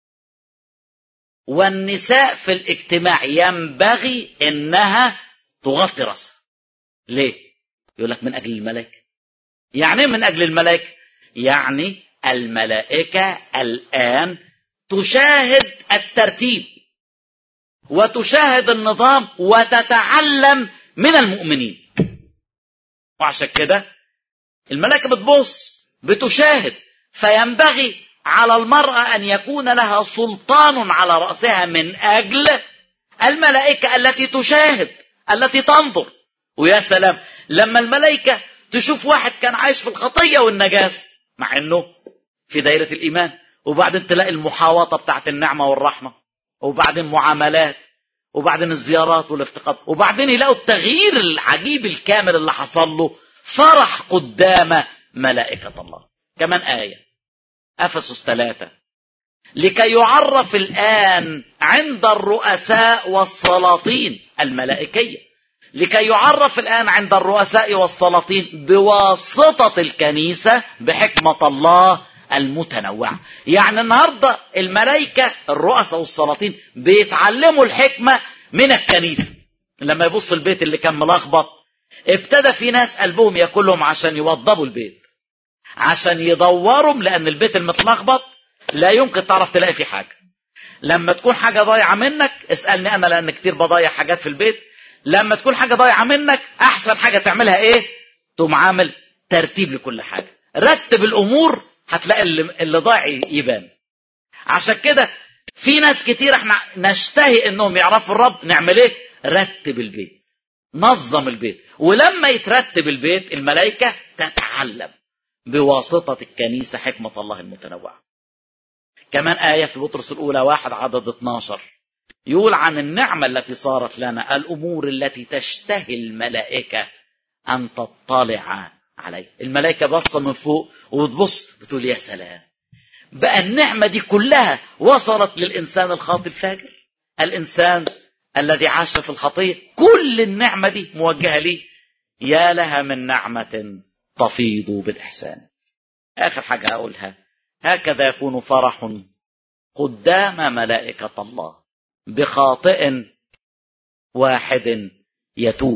والنساء في الاجتماع ينبغي إنها تغطي راسها ليه؟ يقول لك من أجل الملائكة يعني من أجل الملائكة يعني الملائكة الآن تشاهد الترتيب وتشاهد النظام وتتعلم من المؤمنين وعشان كده الملائكة بتبص بتشاهد فينبغي على المرأة أن يكون لها سلطان على رأسها من أجل الملائكة التي تشاهد التي تنظر ويا سلام لما الملائكة تشوف واحد كان عايش في الخطية والنجاسة مع انه في دائرة الإيمان وبعدين تلاقي المحاوطة بتاعت النعمة والرحمة وبعدين معاملات وبعدين الزيارات والافتقاد وبعدين يلاقوا التغيير العجيب الكامل اللي حصل له فرح قدام ملائكة الله كمان آية أفسس ثلاثة لكي يعرف الآن عند الرؤساء والسلاطين الملائكية لكي يعرف الآن عند الرؤساء والسلاطين بواسطة الكنيسة بحكمة الله المتنوعة يعني النهاردة الملائكة الرؤساء والسلاطين بيتعلموا الحكمة من الكنيسة لما يبص البيت اللي كان ملخبط ابتدى في ناس قلبهم ياكلهم عشان يوضبوا البيت عشان يدورهم لان البيت المتلخبط لا يمكن تعرف تلاقي فيه حاجه لما تكون حاجه ضايعه منك اسالني انا لان كتير بضيع حاجات في البيت لما تكون حاجه ضايعه منك احسن حاجه تعملها ايه تقوم عامل ترتيب لكل حاجه رتب الامور هتلاقي اللي, اللي ضايع يبان عشان كده في ناس كتير احنا نشتهي انهم يعرفوا الرب نعمل ايه رتب البيت نظم البيت ولما يترتب البيت الملائكة تتعلم بواسطة الكنيسة حكمة الله المتنوعة كمان آية في بطرس الأولى واحد عدد 12 يقول عن النعمة التي صارت لنا الأمور التي تشتهي الملائكة أن تطلع عليه الملائكة بصة من فوق وتبص بتقول يا سلام بقى النعمة دي كلها وصلت للإنسان الخاطئ الفاجر الإنسان الذي عاش في الخطية كل النعمة دي موجهة ليه يا لها من نعمة تفيض بالإحسان آخر حاجة أقولها هكذا يكون فرح قدام ملائكة الله بخاطئ واحد يتوب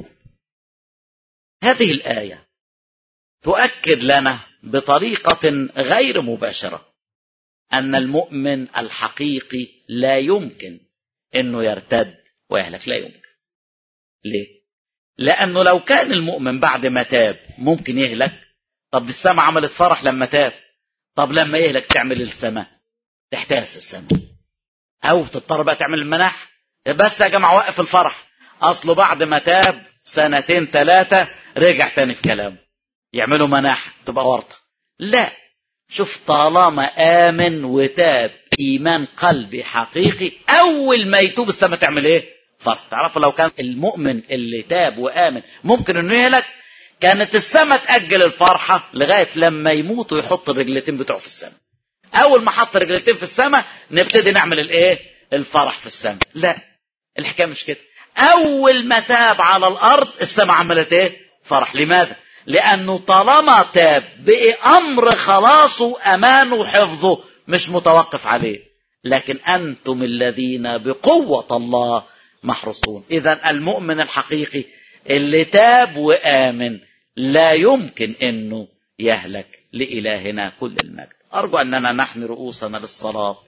هذه الآية تؤكد لنا بطريقة غير مباشرة أن المؤمن الحقيقي لا يمكن أنه يرتد ويهلك لا يمكن ليه؟ لأنه لو كان المؤمن بعد ما تاب ممكن يهلك طب دي السماء عملت فرح لما تاب طب لما يهلك تعمل السماء تحتاس السماء أو تضطر بقى تعمل المناح بس يا جماعة وقف الفرح أصله بعد ما تاب سنتين ثلاثة رجع تاني في كلامه يعملوا مناحة تبقى ورطة لا شوف طالما آمن وتاب إيمان قلبي حقيقي أول ما يتوب السماء تعمل إيه؟ فرح تعرفوا لو كان المؤمن اللي تاب وآمن ممكن إنه يهلك كانت السماء تأجل الفرحة لغاية لما يموت ويحط الرجلتين بتوعه في السماء أول ما حط رجلتين في السماء نبتدي نعمل الإيه؟ الفرح في السماء لا الحكاية مش كده أول ما تاب على الأرض السماء عملت إيه؟ فرح لماذا؟ لأنه طالما تاب بقي أمر خلاصه أمانه وحفظه مش متوقف عليه لكن أنتم الذين بقوة الله محرصون إذا المؤمن الحقيقي اللي تاب وآمن لا يمكن أنه يهلك لإلهنا كل المجد أرجو أننا نحمي رؤوسنا للصلاة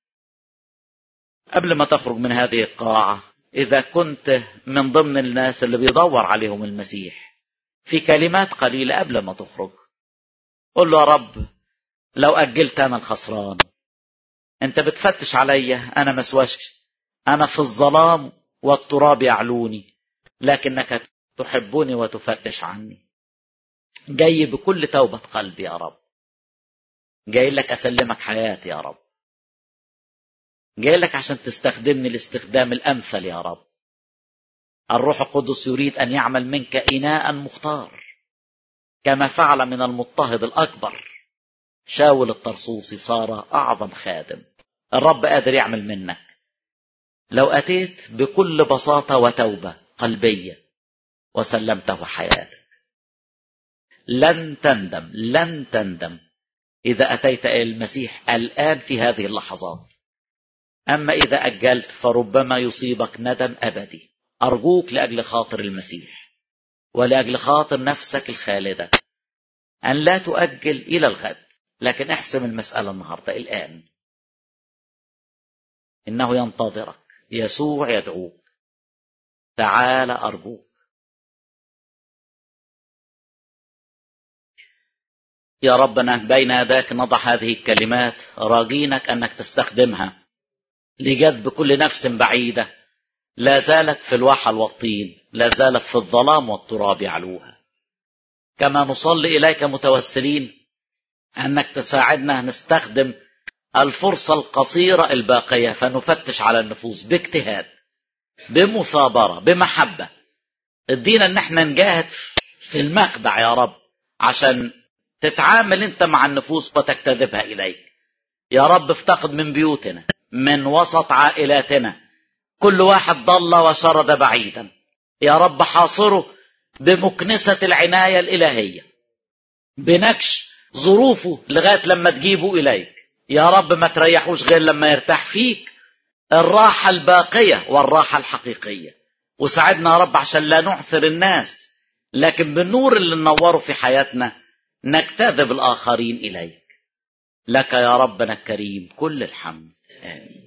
قبل ما تخرج من هذه القاعة إذا كنت من ضمن الناس اللي بيدور عليهم المسيح في كلمات قليلة قبل ما تخرج قل له يا رب لو أجلت أنا الخسران أنت بتفتش عليا أنا مسوشش أنا في الظلام والتراب يعلوني لكنك تحبني وتفتش عني جاي بكل توبة قلبي يا رب جاي لك أسلمك حياتي يا رب جاي لك عشان تستخدمني الاستخدام الأمثل يا رب الروح القدس يريد أن يعمل منك إناء مختار كما فعل من المضطهد الأكبر شاول الطرسوسي صار أعظم خادم الرب قادر يعمل منك لو أتيت بكل بساطة وتوبة قلبية وسلمته حياتك لن تندم لن تندم إذا أتيت إلى المسيح الآن في هذه اللحظات أما إذا أجلت فربما يصيبك ندم أبدي أرجوك لأجل خاطر المسيح ولأجل خاطر نفسك الخالدة أن لا تؤجل إلى الغد لكن احسم المسألة النهاردة الآن إنه ينتظرك يسوع يدعوك تعال أرجوك يا ربنا بين يداك نضع هذه الكلمات راجينك أنك تستخدمها لجذب كل نفس بعيدة لا زالت في الوحل والطين لا زالت في الظلام والتراب يعلوها كما نصلي إليك متوسلين أنك تساعدنا نستخدم الفرصة القصيرة الباقية فنفتش على النفوس باجتهاد بمثابرة بمحبة ادينا ان احنا نجاهد في المخدع يا رب عشان تتعامل انت مع النفوس وتجتذبها اليك يا رب افتقد من بيوتنا من وسط عائلاتنا كل واحد ضل وشرد بعيدا يا رب حاصره بمكنسة العناية الإلهية بنكش ظروفه لغاية لما تجيبه إليك يا رب ما تريحوش غير لما يرتاح فيك الراحة الباقية والراحة الحقيقية وساعدنا يا رب عشان لا نعثر الناس لكن بالنور اللي ننوره في حياتنا نجتذب الآخرين إليك لك يا ربنا الكريم كل الحمد آمين